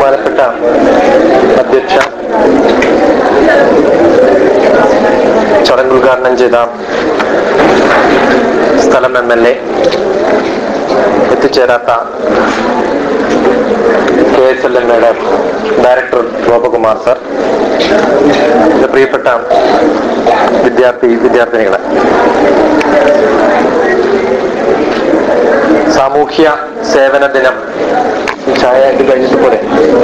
ബഹുമാനപ്പെട്ട അധ്യക്ഷ ചടങ്ങ് ഉദ്ഘാടനം ചെയ്ത സ്ഥലം എം എൽ എ എത്തിച്ചേരാത്ത കെ എസ് എൽ എം എയുടെ ഡയറക്ടർ ഗോപകുമാർ സർ എന്റെ പ്രിയപ്പെട്ട വിദ്യാർത്ഥി വിദ്യാർത്ഥിനികളെ സാമൂഹ്യ സേവന ദിനം ചായ ഇത് കഴിഞ്ഞിട്ട് പോലെ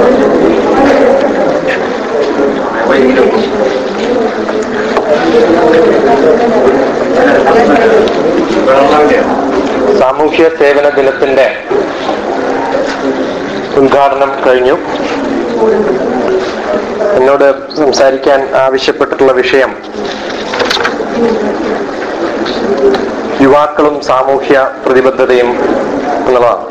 സാമൂഹ്യ സേവന ദിനത്തിന്റെ ഉദ്ഘാടനം കഴിഞ്ഞു എന്നോട് സംസാരിക്കാൻ ആവശ്യപ്പെട്ടിട്ടുള്ള വിഷയം യുവാക്കളും സാമൂഹ്യ പ്രതിബദ്ധതയും എന്നുള്ളതാണ്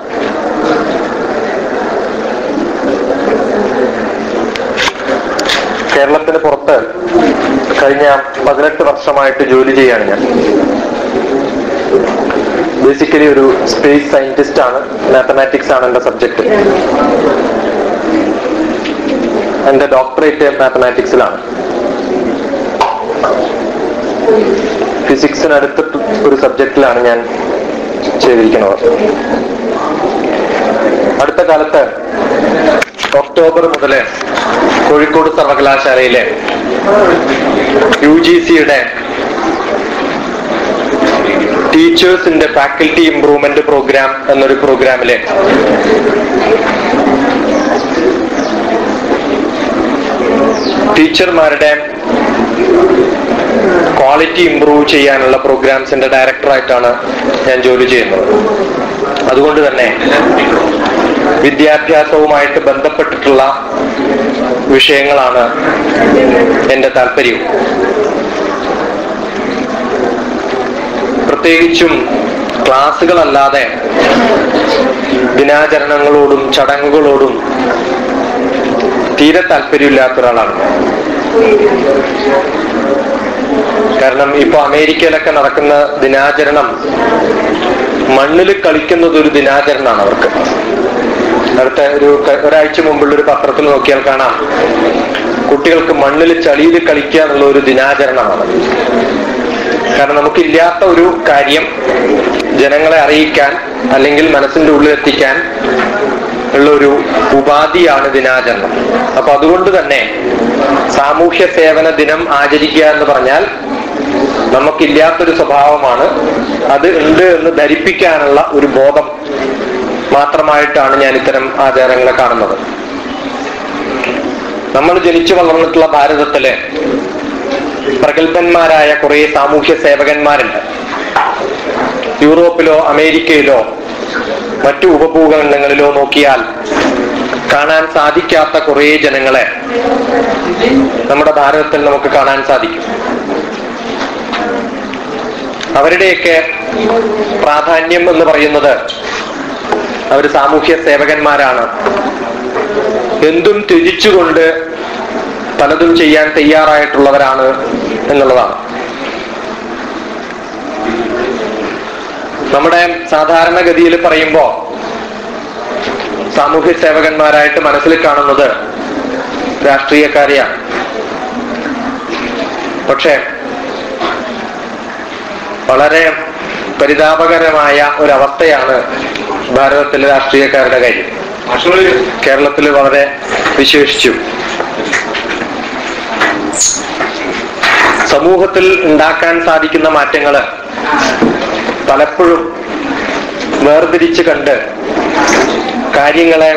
കേരളത്തിന് പുറത്ത് കഴിഞ്ഞ പതിനെട്ട് വർഷമായിട്ട് ജോലി ചെയ്യാണ് ഞാൻ ബേസിക്കലി ഒരു സ്പേസ് സയന്റിസ്റ്റ് ആണ് മാത്തമാറ്റിക്സ് ആണ് എന്റെ സബ്ജക്ട് എന്റെ ഡോക്ടറേറ്റ് മാത്തമാറ്റിക്സിലാണ് ഫിസിക്സിനടുത്ത് ഒരു സബ്ജക്റ്റിലാണ് ഞാൻ ചെയ്തിരിക്കുന്നത് അടുത്ത കാലത്ത് ഒക്ടോബർ മുതൽ കോഴിക്കോട് സർവകലാശാലയിലെ യു ജി സിയുടെ ടീച്ചേഴ്സിന്റെ ഫാക്കൽറ്റി ഇംപ്രൂവ്മെന്റ് പ്രോഗ്രാം എന്നൊരു പ്രോഗ്രാമിലെ ടീച്ചർമാരുടെ ക്വാളിറ്റി ഇംപ്രൂവ് ചെയ്യാനുള്ള പ്രോഗ്രാംസിന്റെ ഡയറക്ടറായിട്ടാണ് ഞാൻ ജോലി ചെയ്യുന്നത് അതുകൊണ്ട് തന്നെ വിദ്യാഭ്യാസവുമായിട്ട് ബന്ധപ്പെട്ടിട്ടുള്ള വിഷയങ്ങളാണ് എന്റെ താല്പര്യം പ്രത്യേകിച്ചും ക്ലാസ്സുകളല്ലാതെ ദിനാചരണങ്ങളോടും ചടങ്ങുകളോടും തീരെ താല്പര്യമില്ലാത്ത ഒരാളാണ് കാരണം ഇപ്പൊ അമേരിക്കയിലൊക്കെ നടക്കുന്ന ദിനാചരണം മണ്ണിൽ കളിക്കുന്നത് ഒരു ദിനാചരണമാണ് അവർക്ക് അടുത്ത ഒരു ക- ഒരാഴ്ച മുമ്പുള്ള ഒരു പത്രത്തിൽ നോക്കിയാൽ കാണാം കുട്ടികൾക്ക് മണ്ണിൽ ചളിയിൽ കളിക്കുക എന്നുള്ള ഒരു ദിനാചരണമാണ് കാരണം നമുക്കില്ലാത്ത ഒരു കാര്യം ജനങ്ങളെ അറിയിക്കാൻ അല്ലെങ്കിൽ മനസ്സിന്റെ ഉള്ളിൽ എത്തിക്കാൻ ഉള്ള ഒരു ഉപാധിയാണ് ദിനാചരണം അപ്പൊ അതുകൊണ്ട് തന്നെ സാമൂഹ്യ സേവന ദിനം ആചരിക്കുക എന്ന് പറഞ്ഞാൽ നമുക്കില്ലാത്തൊരു സ്വഭാവമാണ് അത് ഉണ്ട് എന്ന് ധരിപ്പിക്കാനുള്ള ഒരു ബോധം മാത്രമായിട്ടാണ് ഞാൻ ഇത്തരം ആചാരങ്ങളെ കാണുന്നത് നമ്മൾ ജനിച്ചു വളർന്നിട്ടുള്ള ഭാരതത്തിലെ പ്രഗത്ഭന്മാരായ കുറെ സാമൂഹ്യ സേവകന്മാരുണ്ട് യൂറോപ്പിലോ അമേരിക്കയിലോ മറ്റു ഉപഭൂഖണ്ഡങ്ങളിലോ നോക്കിയാൽ കാണാൻ സാധിക്കാത്ത കുറെ ജനങ്ങളെ നമ്മുടെ ഭാരതത്തിൽ നമുക്ക് കാണാൻ സാധിക്കും അവരുടെയൊക്കെ പ്രാധാന്യം എന്ന് പറയുന്നത് അവർ സാമൂഹ്യ സേവകന്മാരാണ് എന്തും ത്യജിച്ചുകൊണ്ട് പലതും ചെയ്യാൻ തയ്യാറായിട്ടുള്ളവരാണ് എന്നുള്ളതാണ് നമ്മുടെ സാധാരണഗതിയിൽ പറയുമ്പോ സാമൂഹ്യ സേവകന്മാരായിട്ട് മനസ്സിൽ കാണുന്നത് രാഷ്ട്രീയക്കാരെയാണ് പക്ഷേ വളരെ പരിതാപകരമായ ഒരവസ്ഥയാണ് ഭാരതത്തിലെ രാഷ്ട്രീയക്കാരുടെ കാര്യം കേരളത്തിൽ വളരെ വിശേഷിച്ചു സമൂഹത്തിൽ ഉണ്ടാക്കാൻ സാധിക്കുന്ന മാറ്റങ്ങള് പലപ്പോഴും വേർതിരിച്ച് കണ്ട് കാര്യങ്ങളെ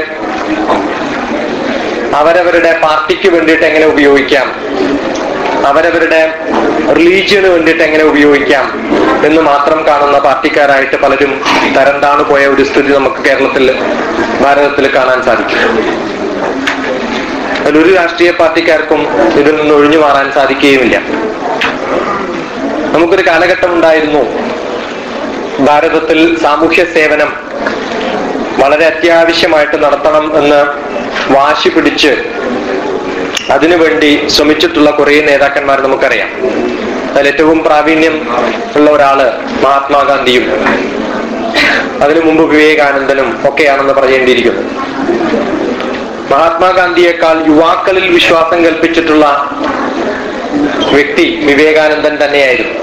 അവരവരുടെ പാർട്ടിക്ക് വേണ്ടിയിട്ട് എങ്ങനെ ഉപയോഗിക്കാം അവരവരുടെ റിലീജിയന് വേണ്ടിയിട്ട് എങ്ങനെ ഉപയോഗിക്കാം എന്ന് മാത്രം കാണുന്ന പാർട്ടിക്കാരായിട്ട് പലരും തരംതാണു പോയ ഒരു സ്ഥിതി നമുക്ക് കേരളത്തിൽ ഭാരതത്തിൽ കാണാൻ സാധിക്കും അതിലൊരു രാഷ്ട്രീയ പാർട്ടിക്കാർക്കും ഇതിൽ നിന്ന് ഒഴിഞ്ഞു മാറാൻ സാധിക്കുകയുമില്ല നമുക്കൊരു കാലഘട്ടം ഉണ്ടായിരുന്നു ഭാരതത്തിൽ സാമൂഹ്യ സേവനം വളരെ അത്യാവശ്യമായിട്ട് നടത്തണം എന്ന് വാശി പിടിച്ച് അതിനുവേണ്ടി ശ്രമിച്ചിട്ടുള്ള കുറേ നേതാക്കന്മാർ നമുക്കറിയാം അതിൽ ഏറ്റവും പ്രാവീണ്യം ഉള്ള ഒരാള് മഹാത്മാഗാന്ധിയും അതിനു മുമ്പ് വിവേകാനന്ദനും ഒക്കെയാണെന്ന് പറയേണ്ടിയിരിക്കുന്നു മഹാത്മാഗാന്ധിയേക്കാൾ യുവാക്കളിൽ വിശ്വാസം കൽപ്പിച്ചിട്ടുള്ള വ്യക്തി വിവേകാനന്ദൻ തന്നെയായിരുന്നു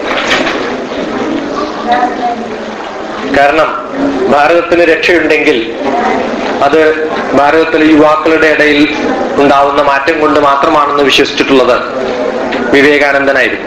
കാരണം ഭാരതത്തിന് രക്ഷയുണ്ടെങ്കിൽ അത് ഭാരതത്തിലെ യുവാക്കളുടെ ഇടയിൽ ഉണ്ടാവുന്ന മാറ്റം കൊണ്ട് മാത്രമാണെന്ന് വിശ്വസിച്ചിട്ടുള്ളത് വിവേകാനന്ദനായിരുന്നു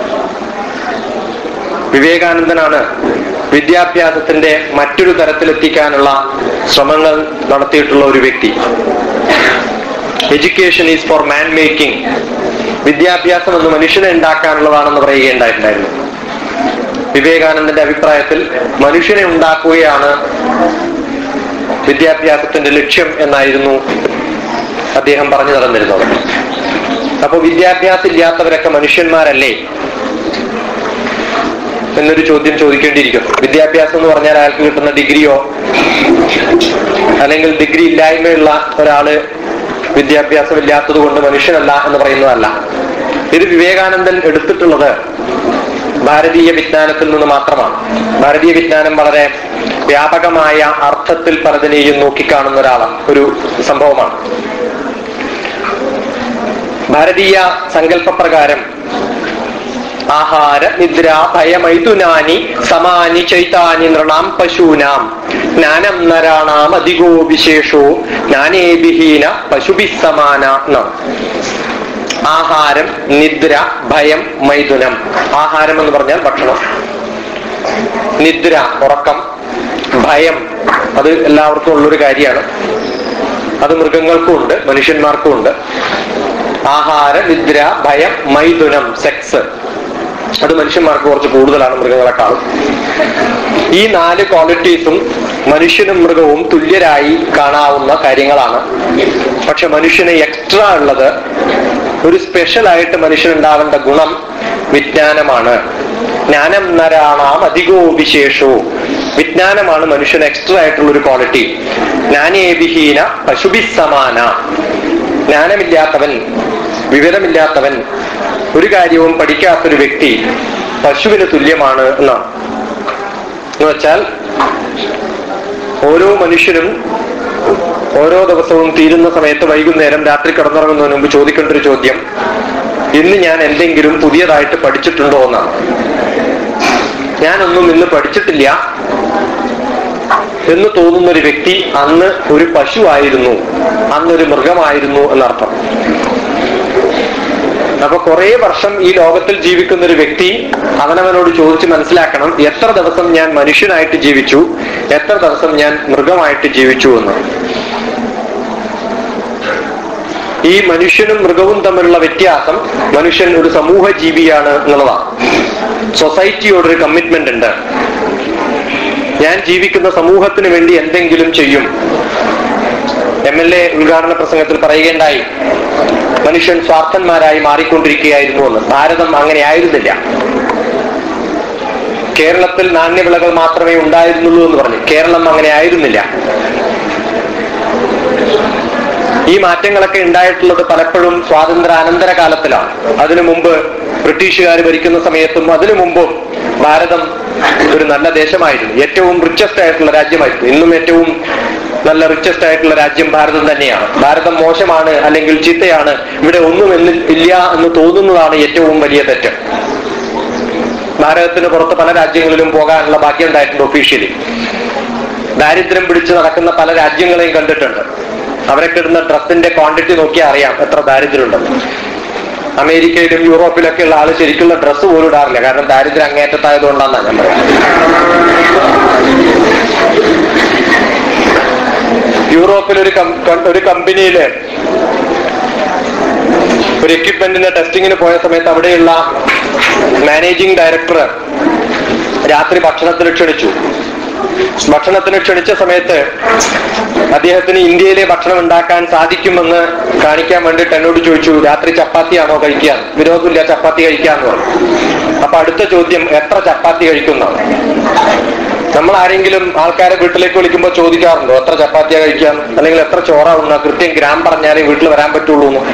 വിവേകാനന്ദനാണ് വിദ്യാഭ്യാസത്തിന്റെ മറ്റൊരു തരത്തിലെത്തിക്കാനുള്ള ശ്രമങ്ങൾ നടത്തിയിട്ടുള്ള ഒരു വ്യക്തി education is for man making വിദ്യാഭ്യാസം എന്ന് മനുഷ്യനെ ഉണ്ടാക്കാനുള്ളതാണെന്ന് പറയുകയുണ്ടായിട്ടുണ്ടായിരുന്നു വിവേകാനന്ദന്റെ അഭിപ്രായത്തിൽ മനുഷ്യനെ ഉണ്ടാക്കുകയാണ് വിദ്യാഭ്യാസത്തിന്റെ ലക്ഷ്യം എന്നായിരുന്നു അദ്ദേഹം പറഞ്ഞു നടന്നിരുന്നത് അപ്പൊ വിദ്യാഭ്യാസം ഇല്ലാത്തവരൊക്കെ മനുഷ്യന്മാരല്ലേ എന്നൊരു ചോദ്യം ചോദിക്കേണ്ടിയിരിക്കുന്നു വിദ്യാഭ്യാസം എന്ന് പറഞ്ഞാൽ അയാൾക്ക് കിട്ടുന്ന ഡിഗ്രിയോ അല്ലെങ്കിൽ ഡിഗ്രി ഇല്ലായ്മയുള്ള ഒരാള് വിദ്യാഭ്യാസം ഇല്ലാത്തത് കൊണ്ട് മനുഷ്യനല്ല എന്ന് പറയുന്നതല്ല ഇത് വിവേകാനന്ദൻ എടുത്തിട്ടുള്ളത് ഭാരതീയ വിജ്ഞാനത്തിൽ നിന്ന് മാത്രമാണ് ഭാരതീയ വിജ്ഞാനം വളരെ വ്യാപകമായ അർത്ഥത്തിൽ പലതിനെയും നോക്കിക്കാണുന്ന ഒരാളാണ് ഒരു സംഭവമാണ് ഭാരതീയ സങ്കല്പപ്രകാരം ആഹാര നിദ്ര ഭയമൈതുനാനി സമാനി ചൈതാനി നൃണാം പശൂനാം ജ്ഞാനം നരാണാം അധികോ വിശേഷോ ജ്ഞാനേബിഹീന പശുഭി സമാന എന്നാണ് ആഹാരം നിദ്ര ഭയം മൈഥുനം ആഹാരം എന്ന് പറഞ്ഞാൽ ഭക്ഷണം നിദ്ര ഉറക്കം ഭയം അത് എല്ലാവർക്കും ഉള്ളൊരു കാര്യമാണ് അത് മൃഗങ്ങൾക്കും ഉണ്ട് മനുഷ്യന്മാർക്കും ഉണ്ട് ആഹാര നിദ്ര ഭയം മൈഥുനം സെക്സ് അത് മനുഷ്യന്മാർക്ക് കുറച്ച് കൂടുതലാണ് മൃഗങ്ങളെക്കാളും ഈ നാല് ക്വാളിറ്റീസും മനുഷ്യനും മൃഗവും തുല്യരായി കാണാവുന്ന കാര്യങ്ങളാണ് പക്ഷെ മനുഷ്യന് എക്സ്ട്രാ ഉള്ളത് ഒരു സ്പെഷ്യൽ ആയിട്ട് മനുഷ്യനുണ്ടാവേണ്ട ഗുണം വിജ്ഞാനമാണ് ജ്ഞാനം നരാണാം അധികോ വിശേഷോ വിജ്ഞാനമാണ് മനുഷ്യന് എക്സ്ട്രാ ആയിട്ടുള്ള ഒരു ക്വാളിറ്റി ജ്ഞാനേബിഹീന പശുഭി സമാന ജ്ഞാനമില്ലാത്തവൻ വിവരമില്ലാത്തവൻ ഒരു കാര്യവും പഠിക്കാത്തൊരു വ്യക്തി പശുവിന് തുല്യമാണ് എന്നാണ് എന്ന് വെച്ചാൽ ഓരോ മനുഷ്യനും ഓരോ ദിവസവും തീരുന്ന സമയത്ത് വൈകുന്നേരം രാത്രി കിടന്നുറങ്ങുന്നതിന് മുമ്പ് ചോദിക്കേണ്ട ഒരു ചോദ്യം ഇന്ന് ഞാൻ എന്തെങ്കിലും പുതിയതായിട്ട് പഠിച്ചിട്ടുണ്ടോ എന്നാണ് ഞാനൊന്നും ഇന്ന് പഠിച്ചിട്ടില്ല എന്ന് തോന്നുന്ന ഒരു വ്യക്തി അന്ന് ഒരു പശു ആയിരുന്നു അന്നൊരു മൃഗമായിരുന്നു എന്നർത്ഥം അപ്പൊ കുറെ വർഷം ഈ ലോകത്തിൽ ജീവിക്കുന്ന ഒരു വ്യക്തി അവനവനോട് ചോദിച്ച് മനസ്സിലാക്കണം എത്ര ദിവസം ഞാൻ മനുഷ്യനായിട്ട് ജീവിച്ചു എത്ര ദിവസം ഞാൻ മൃഗമായിട്ട് ജീവിച്ചു എന്ന് ഈ മനുഷ്യനും മൃഗവും തമ്മിലുള്ള വ്യത്യാസം മനുഷ്യൻ ഒരു സമൂഹ ജീവിയാണ് എന്നുള്ളതാണ് സൊസൈറ്റിയോടൊരു കമ്മിറ്റ്മെന്റ് ഉണ്ട് ഞാൻ ജീവിക്കുന്ന സമൂഹത്തിന് വേണ്ടി എന്തെങ്കിലും ചെയ്യും എം എൽ എ ഉദ്ഘാടന പ്രസംഗത്തിൽ പറയുകയുണ്ടായി മനുഷ്യൻ സ്വാർത്ഥന്മാരായി മാറിക്കൊണ്ടിരിക്കുകയായിരുന്നു എന്ന് ഭാരതം അങ്ങനെ ആയിരുന്നില്ല കേരളത്തിൽ നാണ്യവിളകൾ മാത്രമേ ഉണ്ടായിരുന്നുള്ളൂ എന്ന് പറഞ്ഞു കേരളം അങ്ങനെ ആയിരുന്നില്ല ഈ മാറ്റങ്ങളൊക്കെ ഉണ്ടായിട്ടുള്ളത് പലപ്പോഴും സ്വാതന്ത്ര്യ അനന്തര കാലത്തിലാണ് അതിനു മുമ്പ് ബ്രിട്ടീഷുകാർ ഭരിക്കുന്ന സമയത്തും അതിനു മുമ്പും ഭാരതം ഒരു നല്ല ദേശമായിരുന്നു ഏറ്റവും റിച്ചസ്റ്റ് ആയിട്ടുള്ള രാജ്യമായിരുന്നു ഇന്നും ഏറ്റവും നല്ല റിച്ചസ്റ്റ് ആയിട്ടുള്ള രാജ്യം ഭാരതം തന്നെയാണ് ഭാരതം മോശമാണ് അല്ലെങ്കിൽ ചീത്തയാണ് ഇവിടെ ഒന്നും എന്ന് ഇല്ല എന്ന് തോന്നുന്നതാണ് ഏറ്റവും വലിയ തെറ്റ് ഭാരതത്തിന് പുറത്ത് പല രാജ്യങ്ങളിലും പോകാനുള്ള ഭാഗ്യം ഉണ്ടായിട്ടുണ്ട് ഒഫീഷ്യലി ദാരിദ്ര്യം പിടിച്ച് നടക്കുന്ന പല രാജ്യങ്ങളെയും കണ്ടിട്ടുണ്ട് അവരൊക്കെ ഇടുന്ന ഡ്രസ്സിന്റെ ക്വാണ്ടിറ്റി നോക്കിയാൽ അറിയാം എത്ര ദാരിദ്ര്യം ഉണ്ടെന്ന് അമേരിക്കയിലും യൂറോപ്പിലൊക്കെ ഉള്ള ആള് ശരിക്കുള്ള ഡ്രസ്സ് പോലും ഇടാറില്ല കാരണം ദാരിദ്ര്യം അങ്ങേറ്റത്തായതുകൊണ്ടാണ് ഞാൻ പറയാം യൂറോപ്പിൽ ഒരു കം- കം- ഒരു കമ്പനിയില് ഒരു എക്യുപ്മെന്റിന്റെ ടെസ്റ്റിങ്ങിന് പോയ സമയത്ത് അവിടെയുള്ള മാനേജിംഗ് ഡയറക്ടർ രാത്രി ഭക്ഷണത്തിന് ക്ഷണിച്ചു ഭക്ഷണത്തിന് ക്ഷണിച്ച സമയത്ത് അദ്ദേഹത്തിന് ഇന്ത്യയിലെ ഭക്ഷണം ഉണ്ടാക്കാൻ സാധിക്കുമെന്ന് കാണിക്കാൻ വേണ്ടിയിട്ട് എന്നോട് ചോദിച്ചു രാത്രി ചപ്പാത്തിയാണോ കഴിക്കുക വിരോധമില്ല ചപ്പാത്തി കഴിക്കാന്ന് പറഞ്ഞു അപ്പൊ അടുത്ത ചോദ്യം എത്ര ചപ്പാത്തി കഴിക്കുന്നതാണ് നമ്മൾ ആരെങ്കിലും ആൾക്കാരെ വീട്ടിലേക്ക് വിളിക്കുമ്പോൾ ചോദിക്കാറുണ്ടോ എത്ര ചപ്പാത്തിയാ കഴിക്കാം അല്ലെങ്കിൽ എത്ര ചോറ ഉണ്ണ കൃത്യം ഗ്രാം പറഞ്ഞാലേ വീട്ടിൽ വരാൻ പറ്റുള്ളൂ എന്ന്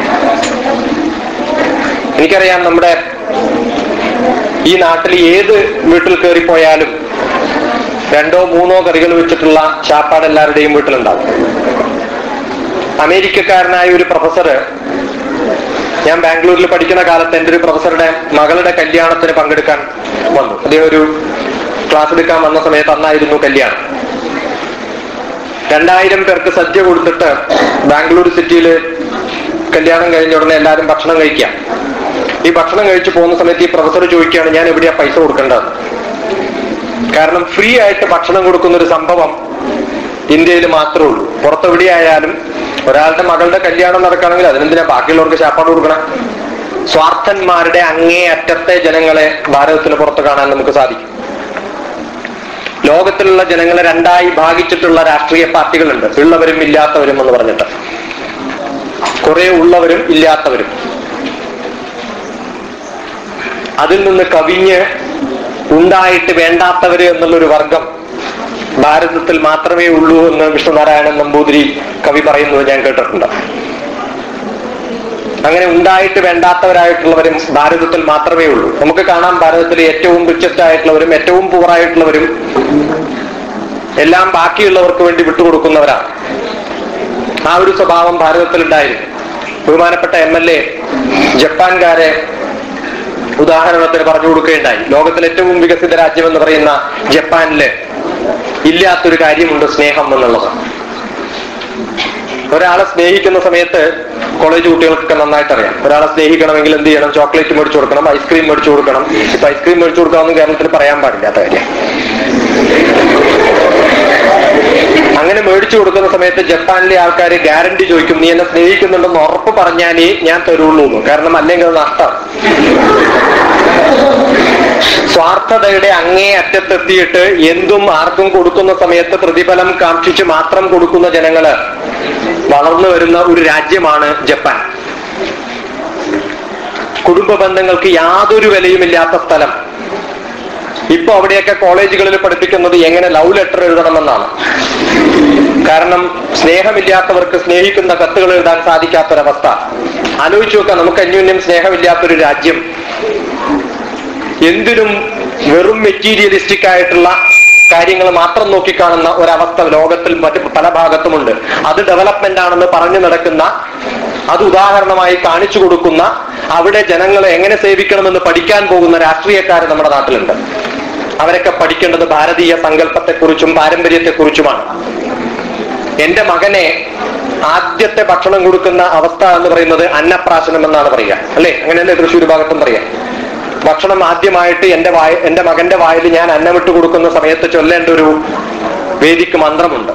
എനിക്കറിയാം നമ്മുടെ ഈ നാട്ടിൽ ഏത് വീട്ടിൽ കയറിപ്പോയാലും രണ്ടോ മൂന്നോ കറികൾ വെച്ചിട്ടുള്ള ചാപ്പാട് എല്ലാവരുടെയും വീട്ടിലുണ്ടാവും അമേരിക്കക്കാരനായ ഒരു പ്രൊഫസർ ഞാൻ ബാംഗ്ലൂരിൽ പഠിക്കുന്ന കാലത്ത് എൻ്റെ ഒരു പ്രൊഫസറുടെ മകളുടെ കല്യാണത്തിന് പങ്കെടുക്കാൻ വന്നു അദ്ദേഹം ഒരു ക്ലാസ് എടുക്കാൻ വന്ന സമയത്ത് അന്നായിരുന്നു കല്യാണം രണ്ടായിരം പേർക്ക് സദ്യ കൊടുത്തിട്ട് ബാംഗ്ലൂർ സിറ്റിയിൽ കല്യാണം കഴിഞ്ഞ ഉടനെ എല്ലാവരും ഭക്ഷണം കഴിക്കാം ഈ ഭക്ഷണം കഴിച്ചു പോകുന്ന സമയത്ത് ഈ പ്രൊഫസർ ചോദിക്കുകയാണ് ഞാൻ എവിടെയാ പൈസ കൊടുക്കേണ്ടത് കാരണം ഫ്രീ ആയിട്ട് ഭക്ഷണം കൊടുക്കുന്ന ഒരു സംഭവം ഇന്ത്യയിൽ മാത്രമേ ഉള്ളൂ പുറത്തെവിടെയായാലും ഒരാളുടെ മകളുടെ കല്യാണം നടക്കുകയാണെങ്കിൽ അതിനെന്തിനാ ബാക്കിയുള്ളവർക്ക് ശാപ്പാട് കൊടുക്കണം സ്വാർത്ഥന്മാരുടെ അങ്ങേ അറ്റത്തെ ജനങ്ങളെ ഭാരതത്തിന് പുറത്ത് കാണാൻ നമുക്ക് സാധിക്കും ലോകത്തിലുള്ള ജനങ്ങളെ രണ്ടായി ഭാഗിച്ചിട്ടുള്ള രാഷ്ട്രീയ പാർട്ടികളുണ്ട് ഉള്ളവരും ഇല്ലാത്തവരും എന്ന് പറഞ്ഞിട്ട് കുറെ ഉള്ളവരും ഇല്ലാത്തവരും അതിൽ നിന്ന് കവിഞ്ഞ് ഉണ്ടായിട്ട് വേണ്ടാത്തവര് എന്നുള്ളൊരു വർഗം ഭാരതത്തിൽ മാത്രമേ ഉള്ളൂ എന്ന് വിഷ്ണുനാരായണൻ നമ്പൂതിരി കവി പറയുന്നത് ഞാൻ കേട്ടിട്ടുണ്ട് അങ്ങനെ ഉണ്ടായിട്ട് വേണ്ടാത്തവരായിട്ടുള്ളവരും ഭാരതത്തിൽ മാത്രമേ ഉള്ളൂ നമുക്ക് കാണാം ഭാരതത്തിലെ ഏറ്റവും റിച്ചസ്റ്റ് ആയിട്ടുള്ളവരും ഏറ്റവും പൂറായിട്ടുള്ളവരും എല്ലാം ബാക്കിയുള്ളവർക്ക് വേണ്ടി വിട്ടുകൊടുക്കുന്നവരാണ് ആ ഒരു സ്വഭാവം ഭാരതത്തിൽ ഉണ്ടായിരുന്നു ബഹുമാനപ്പെട്ട എം എൽ എ ജപ്പാൻകാരെ ഉദാഹരണത്തിന് പറഞ്ഞു കൊടുക്കുകയുണ്ടായി ലോകത്തിലെ ഏറ്റവും വികസിത രാജ്യം എന്ന് പറയുന്ന ജപ്പാനില് ഇല്ലാത്തൊരു കാര്യമുണ്ട് സ്നേഹം എന്നുള്ളത് ഒരാളെ സ്നേഹിക്കുന്ന സമയത്ത് കോളേജ് കുട്ടികൾക്കൊക്കെ നന്നായിട്ട് അറിയാം ഒരാളെ സ്നേഹിക്കണമെങ്കിൽ എന്ത് ചെയ്യണം ചോക്ലേറ്റ് മേടിച്ചു കൊടുക്കണം ഐസ്ക്രീം മേടിച്ചു കൊടുക്കണം ഇപ്പൊ ഐസ്ക്രീം മേടിച്ചു കൊടുക്കാമെന്ന് കേരളത്തിൽ പറയാൻ പാടില്ലാത്ത കാര്യം അങ്ങനെ മേടിച്ചു കൊടുക്കുന്ന സമയത്ത് ജപ്പാനിലെ ആൾക്കാർ ഗ്യാരണ്ടി ചോദിക്കും നീ എന്നെ സ്നേഹിക്കുന്നുണ്ടെന്ന് ഉറപ്പ് പറഞ്ഞാലേ ഞാൻ തരുള്ളൂ എന്ന് കാരണം അല്ലെങ്കിൽ അത് നഷ്ടം സ്വാർത്ഥതയുടെ അങ്ങേ അറ്റത്തെത്തിയിട്ട് എന്തും ആർക്കും കൊടുക്കുന്ന സമയത്ത് പ്രതിഫലം കാക്ഷിച്ച് മാത്രം കൊടുക്കുന്ന ജനങ്ങള് വളർന്നു വരുന്ന ഒരു രാജ്യമാണ് ജപ്പാൻ കുടുംബ ബന്ധങ്ങൾക്ക് യാതൊരു വിലയുമില്ലാത്ത സ്ഥലം ഇപ്പൊ അവിടെയൊക്കെ കോളേജുകളിൽ പഠിപ്പിക്കുന്നത് എങ്ങനെ ലവ് ലെറ്റർ എഴുതണമെന്നാണ് കാരണം സ്നേഹമില്ലാത്തവർക്ക് സ്നേഹിക്കുന്ന കത്തുകൾ എഴുതാൻ സാധിക്കാത്തൊരവസ്ഥ ആലോചിച്ച് നോക്കാം നമുക്ക് അന്യോന്യം സ്നേഹമില്ലാത്തൊരു രാജ്യം എന്തിനും വെറും മെറ്റീരിയലിസ്റ്റിക് ആയിട്ടുള്ള കാര്യങ്ങൾ മാത്രം നോക്കിക്കാണുന്ന ഒരവസ്ഥ ലോകത്തിൽ മറ്റ് പല ഭാഗത്തുമുണ്ട് അത് ഡെവലപ്മെന്റ് ആണെന്ന് പറഞ്ഞു നടക്കുന്ന അത് ഉദാഹരണമായി കാണിച്ചു കൊടുക്കുന്ന അവിടെ ജനങ്ങളെ എങ്ങനെ സേവിക്കണമെന്ന് പഠിക്കാൻ പോകുന്ന രാഷ്ട്രീയക്കാർ നമ്മുടെ നാട്ടിലുണ്ട് അവരൊക്കെ പഠിക്കേണ്ടത് ഭാരതീയ സങ്കല്പത്തെക്കുറിച്ചും പാരമ്പര്യത്തെക്കുറിച്ചുമാണ് എന്റെ മകനെ ആദ്യത്തെ ഭക്ഷണം കൊടുക്കുന്ന അവസ്ഥ എന്ന് പറയുന്നത് അന്നപ്രാശനം എന്നാണ് പറയുക അല്ലേ അങ്ങനെയല്ലേ തൃശ്ശൂർ ഭാഗത്തും പറയാം ഭക്ഷണം ആദ്യമായിട്ട് എന്റെ വായ എന്റെ മകന്റെ വായിൽ ഞാൻ അന്നമിട്ട് കൊടുക്കുന്ന സമയത്ത് ചൊല്ലേണ്ട ഒരു വേദിക്ക് മന്ത്രമുണ്ട്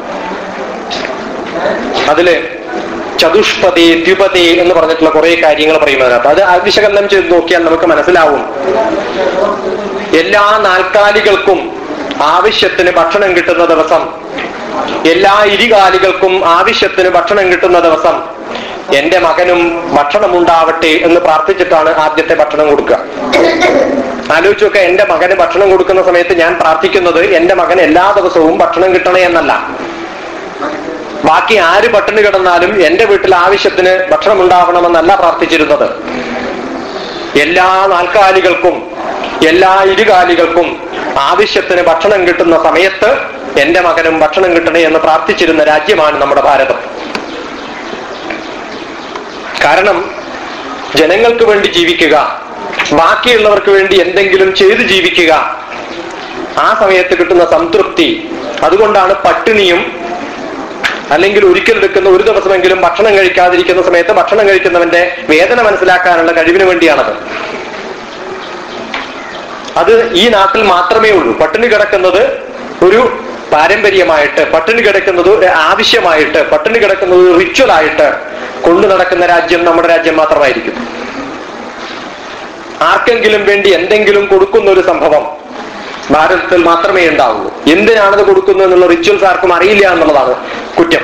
അതില് ചതുഷ്പതി ദ്വിപതി എന്ന് പറഞ്ഞിട്ടുള്ള കുറെ കാര്യങ്ങൾ പറയുന്നതിനകത്ത് അത് ആ വിശകലനം ചെയ്ത് നോക്കിയാൽ നമുക്ക് മനസ്സിലാവും എല്ലാ നാൽക്കാലികൾക്കും ആവശ്യത്തിന് ഭക്ഷണം കിട്ടുന്ന ദിവസം എല്ലാ ഇരികാലികൾക്കും ആവശ്യത്തിന് ഭക്ഷണം കിട്ടുന്ന ദിവസം എന്റെ മകനും ഭക്ഷണം ഉണ്ടാവട്ടെ എന്ന് പ്രാർത്ഥിച്ചിട്ടാണ് ആദ്യത്തെ ഭക്ഷണം കൊടുക്കുക ആലോചിച്ച് നോക്കുക എന്റെ മകന് ഭക്ഷണം കൊടുക്കുന്ന സമയത്ത് ഞാൻ പ്രാർത്ഥിക്കുന്നത് എന്റെ മകൻ എല്ലാ ദിവസവും ഭക്ഷണം കിട്ടണേ എന്നല്ല ബാക്കി ആര് പട്ടിണി കിടന്നാലും എന്റെ വീട്ടിൽ ആവശ്യത്തിന് ഭക്ഷണം ഉണ്ടാവണമെന്നല്ല പ്രാർത്ഥിച്ചിരുന്നത് എല്ലാ നാൽക്കാലികൾക്കും എല്ലാ ഇരുകാലികൾക്കും ആവശ്യത്തിന് ഭക്ഷണം കിട്ടുന്ന സമയത്ത് എന്റെ മകനും ഭക്ഷണം കിട്ടണേ എന്ന് പ്രാർത്ഥിച്ചിരുന്ന രാജ്യമാണ് നമ്മുടെ ഭാരതം കാരണം ജനങ്ങൾക്ക് വേണ്ടി ജീവിക്കുക ബാക്കിയുള്ളവർക്ക് വേണ്ടി എന്തെങ്കിലും ചെയ്തു ജീവിക്കുക ആ സമയത്ത് കിട്ടുന്ന സംതൃപ്തി അതുകൊണ്ടാണ് പട്ടിണിയും അല്ലെങ്കിൽ ഒരിക്കൽ എടുക്കുന്ന ഒരു ദിവസമെങ്കിലും ഭക്ഷണം കഴിക്കാതിരിക്കുന്ന സമയത്ത് ഭക്ഷണം കഴിക്കുന്നവന്റെ വേദന മനസ്സിലാക്കാനുള്ള കഴിവിന് വേണ്ടിയാണത് അത് ഈ നാട്ടിൽ മാത്രമേ ഉള്ളൂ പട്ടിണി കിടക്കുന്നത് ഒരു പാരമ്പര്യമായിട്ട് പട്ടിണി കിടക്കുന്നത് ഒരു ആവശ്യമായിട്ട് പട്ടിണി കിടക്കുന്നത് ഒരു റിച്വൽ ആയിട്ട് കൊണ്ടു നടക്കുന്ന രാജ്യം നമ്മുടെ രാജ്യം മാത്രമായിരിക്കും ആർക്കെങ്കിലും വേണ്ടി എന്തെങ്കിലും കൊടുക്കുന്ന ഒരു സംഭവം ഭാരതത്തിൽ മാത്രമേ ഉണ്ടാവൂ എന്തിനാണത് കൊടുക്കുന്നത് എന്നുള്ള റിച്വൽസ് ആർക്കും അറിയില്ല എന്നുള്ളതാണ് കുറ്റം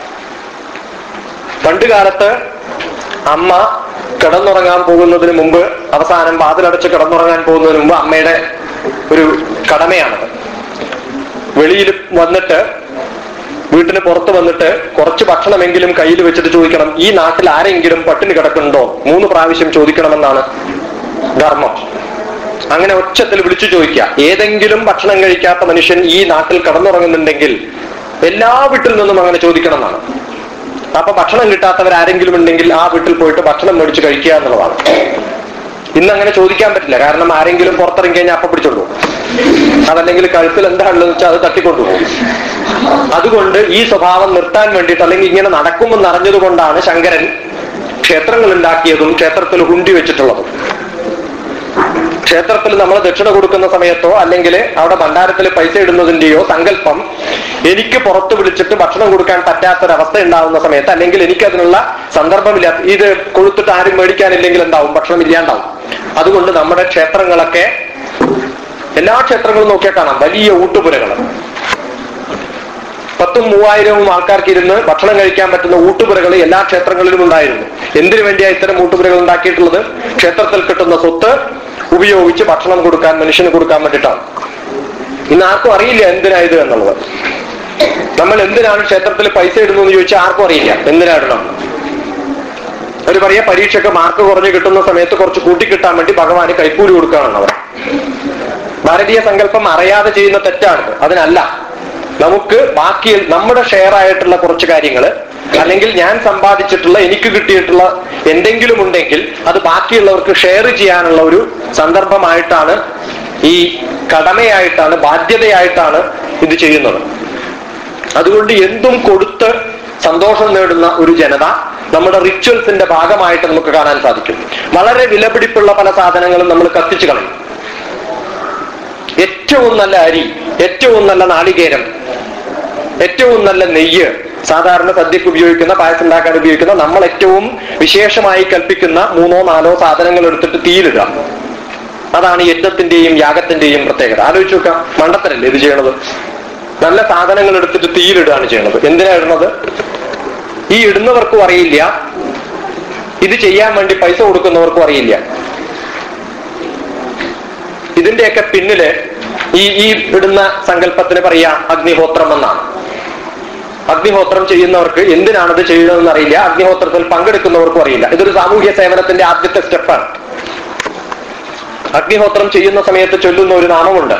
പണ്ട് കാലത്ത് അമ്മ കിടന്നുറങ്ങാൻ പോകുന്നതിന് മുമ്പ് അവസാനം വാതിലടച്ച് കിടന്നുറങ്ങാൻ പോകുന്നതിന് മുമ്പ് അമ്മയുടെ ഒരു കടമയാണത് വെളിയിൽ വന്നിട്ട് വീട്ടിന് പുറത്ത് വന്നിട്ട് കുറച്ച് ഭക്ഷണമെങ്കിലും കയ്യിൽ വെച്ചിട്ട് ചോദിക്കണം ഈ നാട്ടിൽ ആരെങ്കിലും പട്ടിണി കിടക്കുന്നുണ്ടോ മൂന്ന് പ്രാവശ്യം ചോദിക്കണമെന്നാണ് ധർമ്മം അങ്ങനെ ഒച്ചത്തിൽ വിളിച്ചു ചോദിക്കുക ഏതെങ്കിലും ഭക്ഷണം കഴിക്കാത്ത മനുഷ്യൻ ഈ നാട്ടിൽ കടന്നുറങ്ങുന്നുണ്ടെങ്കിൽ എല്ലാ വീട്ടിൽ നിന്നും അങ്ങനെ ചോദിക്കണം എന്നാണ് അപ്പൊ ഭക്ഷണം കിട്ടാത്തവർ ആരെങ്കിലും ഉണ്ടെങ്കിൽ ആ വീട്ടിൽ പോയിട്ട് ഭക്ഷണം മേടിച്ച് കഴിക്കുക എന്നുള്ളതാണ് ഇന്ന് അങ്ങനെ ചോദിക്കാൻ പറ്റില്ല കാരണം ആരെങ്കിലും പുറത്തിറങ്ങി കഴിഞ്ഞാൽ അപ്പൊ പിടിച്ചോളൂ അതല്ലെങ്കിൽ കഴുത്തിൽ എന്താണുള്ളത് വെച്ചാൽ അത് തട്ടിക്കൊണ്ടുപോകും അതുകൊണ്ട് ഈ സ്വഭാവം നിർത്താൻ വേണ്ടിയിട്ട് അല്ലെങ്കിൽ ഇങ്ങനെ നടക്കുമെന്ന് അറിഞ്ഞത് കൊണ്ടാണ് ശങ്കരൻ ക്ഷേത്രങ്ങൾ ഉണ്ടാക്കിയതും ക്ഷേത്രത്തിൽ ഹുണ്ടി വെച്ചിട്ടുള്ളതും ക്ഷേത്രത്തിൽ നമ്മൾ ദക്ഷിണ കൊടുക്കുന്ന സമയത്തോ അല്ലെങ്കിൽ അവിടെ ഭണ്ഡാരത്തിൽ പൈസ ഇടുന്നതിന്റെയോ സങ്കല്പം എനിക്ക് പുറത്ത് വിളിച്ചിട്ട് ഭക്ഷണം കൊടുക്കാൻ പറ്റാത്തൊരവസ്ഥ ഉണ്ടാവുന്ന സമയത്ത് അല്ലെങ്കിൽ എനിക്ക് അതിനുള്ള സന്ദർഭമില്ലാത്ത ഇത് കൊടുത്തിട്ട് ആരും മേടിക്കാനില്ലെങ്കിൽ എന്താവും ഭക്ഷണം ഇല്ലാണ്ടാവും അതുകൊണ്ട് നമ്മുടെ ക്ഷേത്രങ്ങളൊക്കെ എല്ലാ ക്ഷേത്രങ്ങളും നോക്കിയാൽ കാണാം വലിയ ഊട്ടുപുരകൾ പത്തും മൂവായിരവും ആൾക്കാർക്ക് ഇരുന്ന് ഭക്ഷണം കഴിക്കാൻ പറ്റുന്ന ഊട്ടുപുരകൾ എല്ലാ ക്ഷേത്രങ്ങളിലും ഉണ്ടായിരുന്നു എന്തിനു വേണ്ടിയാണ് ഇത്തരം ഊട്ടുപുരകൾ ഉണ്ടാക്കിയിട്ടുള്ളത് ക്ഷേത്രത്തിൽ കിട്ടുന്ന സ്വത്ത് ഉപയോഗിച്ച് ഭക്ഷണം കൊടുക്കാൻ മനുഷ്യന് കൊടുക്കാൻ വേണ്ടിയിട്ടാണ് ഇന്ന് ആർക്കും അറിയില്ല എന്തിനാ ഇത് എന്നുള്ളത് നമ്മൾ എന്തിനാണ് ക്ഷേത്രത്തിൽ പൈസ ഇടുന്നു എന്ന് ചോദിച്ചാൽ ആർക്കും അറിയില്ല എന്തിനാ ഇടണം അവർ പറയാ പരീക്ഷയ്ക്ക് മാർക്ക് കുറഞ്ഞ് കിട്ടുന്ന സമയത്ത് കുറച്ച് കൂട്ടിക്കിട്ടാൻ വേണ്ടി ഭഗവാന് കൈക്കൂലി കൊടുക്കുകയാണെന്ന് അവർ ഭാരതീയ സങ്കല്പം അറിയാതെ ചെയ്യുന്ന തെറ്റാണ് അതിനല്ല നമുക്ക് ബാക്കി നമ്മുടെ ഷെയർ ആയിട്ടുള്ള കുറച്ച് കാര്യങ്ങൾ അല്ലെങ്കിൽ ഞാൻ സമ്പാദിച്ചിട്ടുള്ള എനിക്ക് കിട്ടിയിട്ടുള്ള എന്തെങ്കിലും ഉണ്ടെങ്കിൽ അത് ബാക്കിയുള്ളവർക്ക് ഷെയർ ചെയ്യാനുള്ള ഒരു സന്ദർഭമായിട്ടാണ് ഈ കടമയായിട്ടാണ് ബാധ്യതയായിട്ടാണ് ഇത് ചെയ്യുന്നത് അതുകൊണ്ട് എന്തും കൊടുത്ത് സന്തോഷം നേടുന്ന ഒരു ജനത നമ്മുടെ റിച്വൽസിന്റെ ഭാഗമായിട്ട് നമുക്ക് കാണാൻ സാധിക്കും വളരെ വിലപിടിപ്പുള്ള പല സാധനങ്ങളും നമ്മൾ കത്തിച്ചു കളയും ഏറ്റവും നല്ല അരി ഏറ്റവും നല്ല നാളികേരം ഏറ്റവും നല്ല നെയ്യ് സാധാരണ സദ്യക്ക് ഉപയോഗിക്കുന്ന പായസം ഉണ്ടാക്കാൻ ഉപയോഗിക്കുന്ന നമ്മൾ ഏറ്റവും വിശേഷമായി കൽപ്പിക്കുന്ന മൂന്നോ നാലോ സാധനങ്ങൾ എടുത്തിട്ട് തീയിലിടുക അതാണ് യജ്ഞത്തിന്റെയും യാഗത്തിന്റെയും പ്രത്യേകത ആലോചിച്ച് നോക്കാം മണ്ടത്തരല്ലേ ഇത് ചെയ്യണത് നല്ല സാധനങ്ങൾ എടുത്തിട്ട് തീയിലിടുകയാണ് ചെയ്യണത് എന്തിനാ ഇടുന്നത് ഈ ഇടുന്നവർക്കും അറിയില്ല ഇത് ചെയ്യാൻ വേണ്ടി പൈസ കൊടുക്കുന്നവർക്കും അറിയില്ല ഇതിന്റെയൊക്കെ പിന്നില് ഈ ഈ ഇടുന്ന സങ്കല്പത്തിന് പറയാ അഗ്നിഹോത്രം എന്നാണ് അഗ്നിഹോത്രം ചെയ്യുന്നവർക്ക് എന്തിനാണത് ചെയ്യുന്നതെന്ന് അറിയില്ല അഗ്നിഹോത്രത്തിൽ പങ്കെടുക്കുന്നവർക്കും അറിയില്ല ഇതൊരു സാമൂഹ്യ സേവനത്തിന്റെ ആദ്യത്തെ സ്റ്റെപ്പാണ് അഗ്നിഹോത്രം ചെയ്യുന്ന സമയത്ത് ചൊല്ലുന്ന ഒരു നാമമുണ്ട്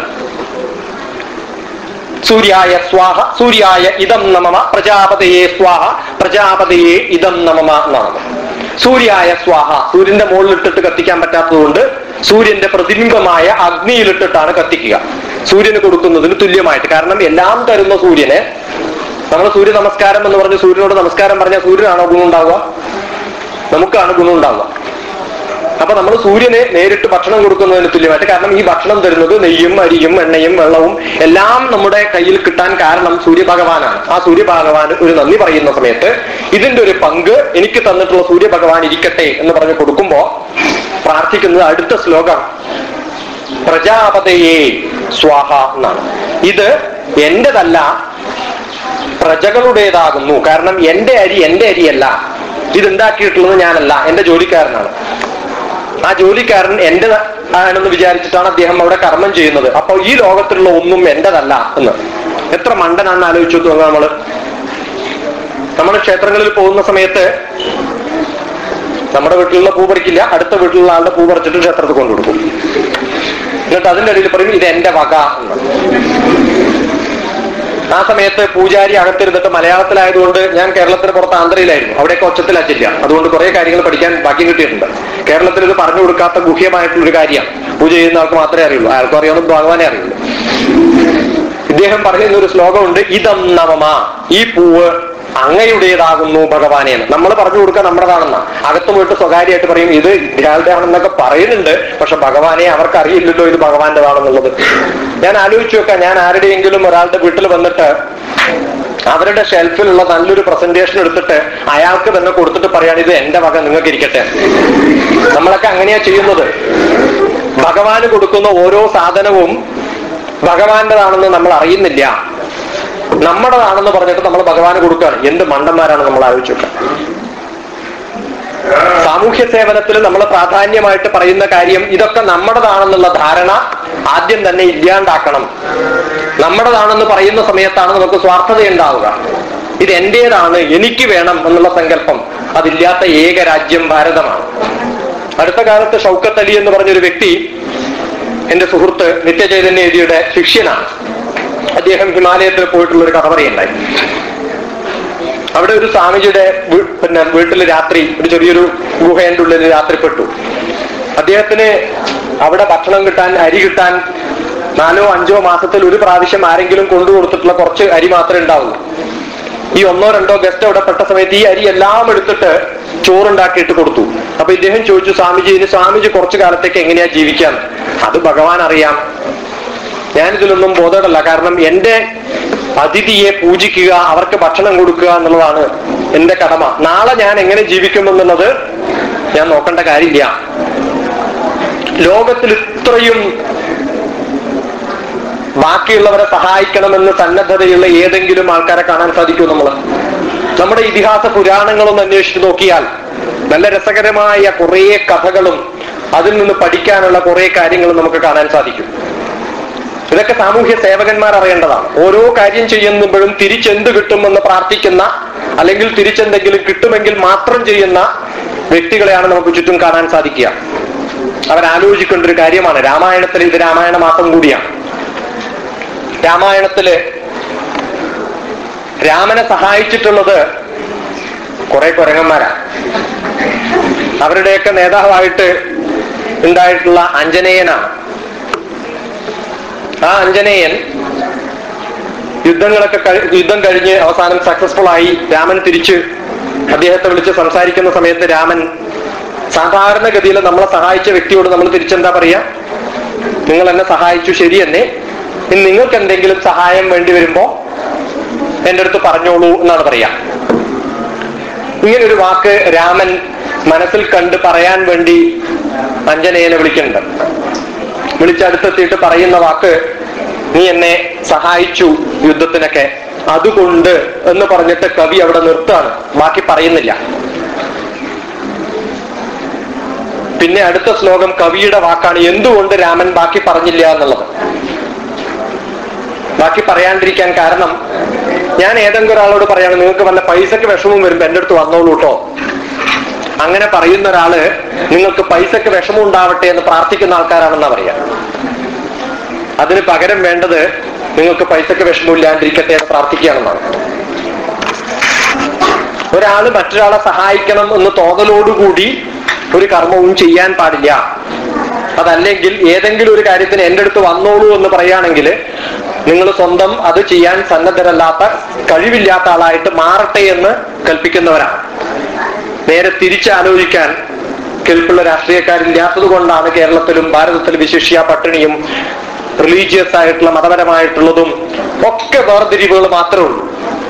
സൂര്യായ സ്വാഹ സൂര്യായ ഇതം നമമ പ്രജാപതയെ സ്വാഹ പ്രജാപതയെ ഇതം നമമ എന്നാണ് സൂര്യായ സ്വാഹ സൂര്യന്റെ മുകളിലിട്ടിട്ട് കത്തിക്കാൻ പറ്റാത്തതുകൊണ്ട് സൂര്യന്റെ പ്രതിബിംബമായ അഗ്നിയിലിട്ടിട്ടാണ് കത്തിക്കുക സൂര്യന് കൊടുക്കുന്നതിന് തുല്യമായിട്ട് കാരണം എല്ലാം തരുന്ന സൂര്യനെ നമ്മൾ സൂര്യ നമസ്കാരം എന്ന് പറഞ്ഞ് സൂര്യനോട് നമസ്കാരം പറഞ്ഞാൽ സൂര്യനാണോ ഗുണം ഉണ്ടാവുക നമുക്കാണ് ഗുണം ഉണ്ടാവുക അപ്പൊ നമ്മൾ സൂര്യനെ നേരിട്ട് ഭക്ഷണം കൊടുക്കുന്നതിന് തുല്യമായിട്ട് കാരണം ഈ ഭക്ഷണം തരുന്നത് നെയ്യും അരിയും എണ്ണയും വെള്ളവും എല്ലാം നമ്മുടെ കയ്യിൽ കിട്ടാൻ കാരണം സൂര്യഭഗവാനാണ് ആ സൂര്യഭഗവാൻ ഒരു നന്ദി പറയുന്ന സമയത്ത് ഇതിന്റെ ഒരു പങ്ക് എനിക്ക് തന്നിട്ടുള്ള സൂര്യഭഗവാൻ ഇരിക്കട്ടെ എന്ന് പറഞ്ഞ് കൊടുക്കുമ്പോ പ്രാർത്ഥിക്കുന്നത് അടുത്ത ശ്ലോകം പ്രജാപതയെ സ്വാഹ എന്നാണ് ഇത് എന്റേതല്ല പ്രജകളുടേതാകുന്നു കാരണം എന്റെ അരി എന്റെ അരിയല്ല ഇതുണ്ടാക്കിയിട്ടുള്ളത് ഞാനല്ല എന്റെ ജോലിക്കാരനാണ് ആ ജോലിക്കാരൻ എന്റെ ആണെന്ന് വിചാരിച്ചിട്ടാണ് അദ്ദേഹം അവിടെ കർമ്മം ചെയ്യുന്നത് അപ്പൊ ഈ ലോകത്തിലുള്ള ഒന്നും എന്റേതല്ല എന്ന് എത്ര മണ്ടനാണെന്ന് ആലോചിച്ചു നോക്കുക നമ്മള് നമ്മൾ ക്ഷേത്രങ്ങളിൽ പോകുന്ന സമയത്ത് നമ്മുടെ വീട്ടിലുള്ള പൂ പറിക്കില്ല അടുത്ത വീട്ടിലുള്ള ആളുടെ പൂ പറിച്ചിട്ട് ക്ഷേത്രത്തിൽ കൊണ്ടുകൊടുക്കും എന്നിട്ട് അതിന്റെ ഇടയിൽ പറയും ഇത് എന്റെ വക എന്ന് ആ സമയത്ത് പൂജാരി അകത്തിരുന്നിട്ട് മലയാളത്തിലായതുകൊണ്ട് ഞാൻ കേരളത്തിന് പുറത്ത് ആന്ധ്രയിലായിരുന്നു അവിടെയൊക്കെ ഒച്ചത്തിലാച്ചില്ല അതുകൊണ്ട് കുറെ കാര്യങ്ങൾ പഠിക്കാൻ ബാക്കി കിട്ടിയിട്ടുണ്ട് കേരളത്തിൽ ഇത് പറഞ്ഞു കൊടുക്കാത്ത ഗുഹ്യമായിട്ടുള്ള ഒരു കാര്യമാണ് പൂജ ചെയ്യുന്ന ആൾക്ക് മാത്രമേ അറിയുള്ളൂ ആർക്കും അറിയാവുന്ന ഭഗവാനെ അറിയുള്ളൂ ഇദ്ദേഹം പറയുന്ന ഒരു ശ്ലോകമുണ്ട് ഇതം നവമ ഈ പൂവ് അങ്ങയുടേതാകുന്നു ഭഗവാനെന്ന് നമ്മൾ പറഞ്ഞു കൊടുക്കുക നമ്മുടേതാണെന്ന അകത്ത് പോയിട്ട് സ്വകാര്യമായിട്ട് പറയും ഇത് ഇയാളുടെ ആണെന്നൊക്കെ പറയുന്നുണ്ട് പക്ഷെ ഭഗവാനെ അവർക്ക് അറിയില്ലല്ലോ ഇത് ഭഗവാന്റേതാണെന്നുള്ളത് ഞാൻ ആലോചിച്ചു വെക്കാം ഞാൻ ആരുടെയെങ്കിലും ഒരാളുടെ വീട്ടിൽ വന്നിട്ട് അവരുടെ ഷെൽഫിലുള്ള നല്ലൊരു പ്രസന്റേഷൻ എടുത്തിട്ട് അയാൾക്ക് തന്നെ കൊടുത്തിട്ട് പറയാണ് ഇത് എന്റെ വക നിങ്ങൾക്ക് ഇരിക്കട്ടെ നമ്മളൊക്കെ അങ്ങനെയാ ചെയ്യുന്നത് ഭഗവാന് കൊടുക്കുന്ന ഓരോ സാധനവും ഭഗവാന്റേതാണെന്ന് നമ്മൾ അറിയുന്നില്ല നമ്മുടേതാണെന്ന് പറഞ്ഞിട്ട് നമ്മൾ ഭഗവാന് കൊടുക്കുകയാണ് എന്ത് മണ്ടന്മാരാണ് നമ്മൾ ആലോചിച്ചു നോക്കുക സാമൂഹ്യ സേവനത്തിൽ നമ്മൾ പ്രാധാന്യമായിട്ട് പറയുന്ന കാര്യം ഇതൊക്കെ നമ്മുടേതാണെന്നുള്ള ധാരണ ആദ്യം തന്നെ ഇല്ലാണ്ടാക്കണം നമ്മുടേതാണെന്ന് പറയുന്ന സമയത്താണ് നമുക്ക് സ്വാർത്ഥത ഉണ്ടാവുക ഇത് എന്റേതാണ് എനിക്ക് വേണം എന്നുള്ള സങ്കല്പം അതില്ലാത്ത ഏക രാജ്യം ഭാരതമാണ് അടുത്ത കാലത്ത് ഷൗക്കത്ത് അലി എന്ന് പറഞ്ഞൊരു വ്യക്തി എന്റെ സുഹൃത്ത് നിത്യചൈതന്യയുടെ ശിഷ്യനാണ് അദ്ദേഹം ഹിമാലയത്തിൽ പോയിട്ടുള്ള ഒരു കഥ പറയുണ്ടായി അവിടെ ഒരു സ്വാമിജിയുടെ വീ- പിന്നെ വീട്ടിൽ രാത്രി ഒരു ചെറിയൊരു ഗുഹേന്റെ ഉള്ളിൽ രാത്രിപ്പെട്ടു അദ്ദേഹത്തിന് അവിടെ ഭക്ഷണം കിട്ടാൻ അരി കിട്ടാൻ നാലോ അഞ്ചോ മാസത്തിൽ ഒരു പ്രാവശ്യം ആരെങ്കിലും കൊണ്ടു കൊടുത്തിട്ടുള്ള കുറച്ച് അരി മാത്രമേ ഉണ്ടാവുള്ളൂ ഈ ഒന്നോ രണ്ടോ ഗസ്റ്റ് അവിടെ പെട്ട സമയത്ത് ഈ അരി എല്ലാം എടുത്തിട്ട് ചോറുണ്ടാക്കിയിട്ട് കൊടുത്തു അപ്പൊ ഇദ്ദേഹം ചോദിച്ചു സ്വാമിജി ഇനി സ്വാമിജി കുറച്ചു കാലത്തേക്ക് എങ്ങനെയാ ജീവിക്കാൻ അത് ഭഗവാൻ അറിയാം ഞാനിതിലൊന്നും ബോധമല്ല കാരണം എന്റെ അതിഥിയെ പൂജിക്കുക അവർക്ക് ഭക്ഷണം കൊടുക്കുക എന്നുള്ളതാണ് എന്റെ കടമ നാളെ ഞാൻ എങ്ങനെ ജീവിക്കുമെന്നുള്ളത് ഞാൻ നോക്കേണ്ട കാര്യമില്ല ലോകത്തിൽ ഇത്രയും ബാക്കിയുള്ളവരെ സഹായിക്കണമെന്ന് സന്നദ്ധതയുള്ള ഏതെങ്കിലും ആൾക്കാരെ കാണാൻ സാധിക്കും നമ്മൾ നമ്മുടെ ഇതിഹാസ പുരാണങ്ങളൊന്ന് അന്വേഷിച്ച് നോക്കിയാൽ നല്ല രസകരമായ കുറേ കഥകളും അതിൽ നിന്ന് പഠിക്കാനുള്ള കുറേ കാര്യങ്ങളും നമുക്ക് കാണാൻ സാധിക്കും ഇതൊക്കെ സാമൂഹ്യ സേവകന്മാർ അറിയേണ്ടതാണ് ഓരോ കാര്യം ചെയ്യുമ്പോഴും തിരിച്ചെന്ത് കിട്ടുമെന്ന് പ്രാർത്ഥിക്കുന്ന അല്ലെങ്കിൽ തിരിച്ചെന്തെങ്കിലും കിട്ടുമെങ്കിൽ മാത്രം ചെയ്യുന്ന വ്യക്തികളെയാണ് നമുക്ക് ചുറ്റും കാണാൻ സാധിക്കുക അവരാലോചിക്കേണ്ട ഒരു കാര്യമാണ് രാമായണത്തിൽ ഇത് രാമായണ മാസം കൂടിയാണ് രാമായണത്തില് രാമനെ സഹായിച്ചിട്ടുള്ളത് കുറെ കുരങ്ങന്മാരാണ് അവരുടെയൊക്കെ നേതാവായിട്ട് ഉണ്ടായിട്ടുള്ള അഞ്ജനേയനാണ് ആ അഞ്ജനേയൻ യുദ്ധങ്ങളൊക്കെ കഴി- യുദ്ധം കഴിഞ്ഞ് അവസാനം സക്സസ്ഫുൾ ആയി രാമൻ തിരിച്ച് അദ്ദേഹത്തെ വിളിച്ച് സംസാരിക്കുന്ന സമയത്ത് രാമൻ സാധാരണഗതിയിൽ നമ്മളെ സഹായിച്ച വ്യക്തിയോട് നമ്മൾ തിരിച്ചെന്താ പറയാ നിങ്ങൾ എന്നെ സഹായിച്ചു ശരി തന്നെ ഇനി നിങ്ങൾക്ക് എന്തെങ്കിലും സഹായം വേണ്ടി വരുമ്പോ എന്റെ അടുത്ത് പറഞ്ഞോളൂ എന്നാണ് പറയാ ഇങ്ങനെ ഒരു വാക്ക് രാമൻ മനസ്സിൽ കണ്ട് പറയാൻ വേണ്ടി അഞ്ജനേയനെ വിളിക്കുന്നുണ്ട് വിളിച്ചടുത്തെത്തിയിട്ട് പറയുന്ന വാക്ക് നീ എന്നെ സഹായിച്ചു യുദ്ധത്തിനൊക്കെ അതുകൊണ്ട് എന്ന് പറഞ്ഞിട്ട് കവി അവിടെ നിർത്താണ് ബാക്കി പറയുന്നില്ല പിന്നെ അടുത്ത ശ്ലോകം കവിയുടെ വാക്കാണ് എന്തുകൊണ്ട് രാമൻ ബാക്കി പറഞ്ഞില്ല എന്നുള്ളത് ബാക്കി പറയാണ്ടിരിക്കാൻ കാരണം ഞാൻ ഏതെങ്കിലും ഒരാളോട് പറയാണ് നിങ്ങൾക്ക് വല്ല പൈസക്ക് വിഷമം വരുമ്പോ എന്റെ അടുത്ത് വന്നോളൂ കേട്ടോ അങ്ങനെ പറയുന്ന ഒരാള് നിങ്ങൾക്ക് പൈസക്ക് വിഷമം ഉണ്ടാവട്ടെ എന്ന് പ്രാർത്ഥിക്കുന്ന ആൾക്കാരാണെന്നാ പറയാ അതിന് പകരം വേണ്ടത് നിങ്ങൾക്ക് പൈസക്ക് വിഷമമില്ലാണ്ടിരിക്കട്ടെ എന്ന് പ്രാർത്ഥിക്കുകയാണെന്നാണ് ഒരാള് മറ്റൊരാളെ സഹായിക്കണം എന്ന് തോന്നലോടുകൂടി ഒരു കർമ്മവും ചെയ്യാൻ പാടില്ല അതല്ലെങ്കിൽ ഏതെങ്കിലും ഒരു കാര്യത്തിന് എന്റെ അടുത്ത് വന്നോളൂ എന്ന് പറയുകയാണെങ്കിൽ നിങ്ങൾ സ്വന്തം അത് ചെയ്യാൻ സന്നദ്ധരല്ലാത്ത കഴിവില്ലാത്ത ആളായിട്ട് മാറട്ടെ എന്ന് കൽപ്പിക്കുന്നവരാണ് നേരെ തിരിച്ചാലോചിക്കാൻ കെൽപ്പുള്ള രാഷ്ട്രീയക്കാരില്ലാത്തത് കൊണ്ടാണ് കേരളത്തിലും ഭാരതത്തിലും വിശിഷ്യ പട്ടിണിയും റിലീജിയസ് ആയിട്ടുള്ള മതപരമായിട്ടുള്ളതും ഒക്കെ വേർതിരിവുകൾ മാത്രമേ ഉള്ളൂ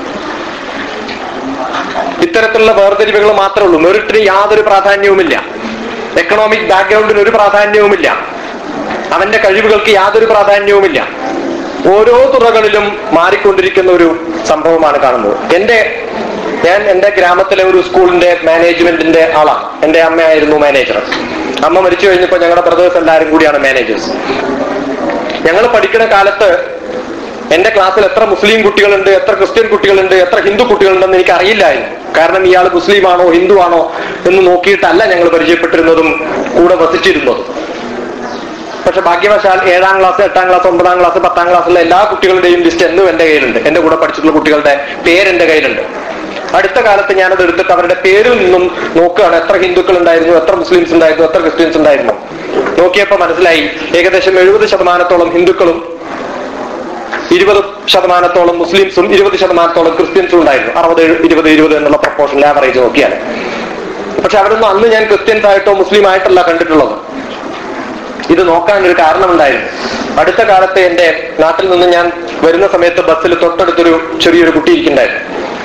ഇത്തരത്തിലുള്ള വേർതിരിവുകൾ മാത്രമേ ഉള്ളൂ മെറിറ്റിന് യാതൊരു പ്രാധാന്യവുമില്ല എക്കണോമിക് ബാക്ക്ഗ്രൗണ്ടിന് ഒരു പ്രാധാന്യവുമില്ല അവന്റെ കഴിവുകൾക്ക് യാതൊരു പ്രാധാന്യവുമില്ല ഓരോ തുറകളിലും മാറിക്കൊണ്ടിരിക്കുന്ന ഒരു സംഭവമാണ് കാണുന്നത് എന്റെ ഞാൻ എന്റെ ഗ്രാമത്തിലെ ഒരു സ്കൂളിന്റെ മാനേജ്മെന്റിന്റെ ആളാണ് എന്റെ അമ്മയായിരുന്നു മാനേജർ അമ്മ മരിച്ചു കഴിഞ്ഞപ്പോൾ ഞങ്ങളുടെ ബ്രദേഴ്സ് എല്ലാവരും കൂടിയാണ് മാനേജേഴ്സ് ഞങ്ങൾ പഠിക്കുന്ന കാലത്ത് എന്റെ ക്ലാസ്സിൽ എത്ര മുസ്ലിം കുട്ടികളുണ്ട് എത്ര ക്രിസ്ത്യൻ കുട്ടികളുണ്ട് എത്ര ഹിന്ദു കുട്ടികളുണ്ടെന്ന് എനിക്ക് അറിയില്ലായിരുന്നു കാരണം ഇയാൾ മുസ്ലിമാണോ ഹിന്ദു ആണോ എന്ന് നോക്കിയിട്ടല്ല ഞങ്ങൾ പരിചയപ്പെട്ടിരുന്നതും കൂടെ വസിച്ചിരുന്നതും പക്ഷെ ഭാഗ്യവശാൽ ഏഴാം ക്ലാസ് എട്ടാം ക്ലാസ് ഒമ്പതാം ക്ലാസ് പത്താം ക്ലാസ്സിലെ എല്ലാ കുട്ടികളുടെയും ലിസ്റ്റ് എന്നും എന്റെ കയ്യിലുണ്ട് എന്റെ കൂടെ പഠിച്ചിട്ടുള്ള കുട്ടികളുടെ പേര് എന്റെ കയ്യിലുണ്ട് അടുത്ത കാലത്ത് ഞാനത് എടുത്തിട്ട് അവരുടെ പേരിൽ നിന്നും നോക്കുകയാണ് എത്ര ഹിന്ദുക്കൾ ഉണ്ടായിരുന്നു എത്ര മുസ്ലിംസ് ഉണ്ടായിരുന്നു എത്ര ക്രിസ്ത്യൻസ് ഉണ്ടായിരുന്നു നോക്കിയപ്പോ മനസ്സിലായി ഏകദേശം എഴുപത് ശതമാനത്തോളം ഹിന്ദുക്കളും ഇരുപത് ശതമാനത്തോളം മുസ്ലിംസും ഇരുപത് ശതമാനത്തോളം ക്രിസ്ത്യൻസും ഉണ്ടായിരുന്നു അറുപത് ഇരുപത് ഇരുപത് എന്നുള്ള പ്രപ്പോർഷൻ ആവറേജ് നോക്കിയാൽ പക്ഷെ അവരൊന്നും അന്ന് ഞാൻ ക്രിസ്ത്യൻസ് ആയിട്ടോ മുസ്ലിം ആയിട്ടല്ല കണ്ടിട്ടുള്ളത് ഇത് നോക്കാൻ ഒരു കാരണമുണ്ടായിരുന്നു അടുത്ത കാലത്ത് എന്റെ നാട്ടിൽ നിന്ന് ഞാൻ വരുന്ന സമയത്ത് ബസ്സിൽ തൊട്ടടുത്തൊരു ചെറിയൊരു കുട്ടി ഇരിക്കുന്നുണ്ടായിരുന്നു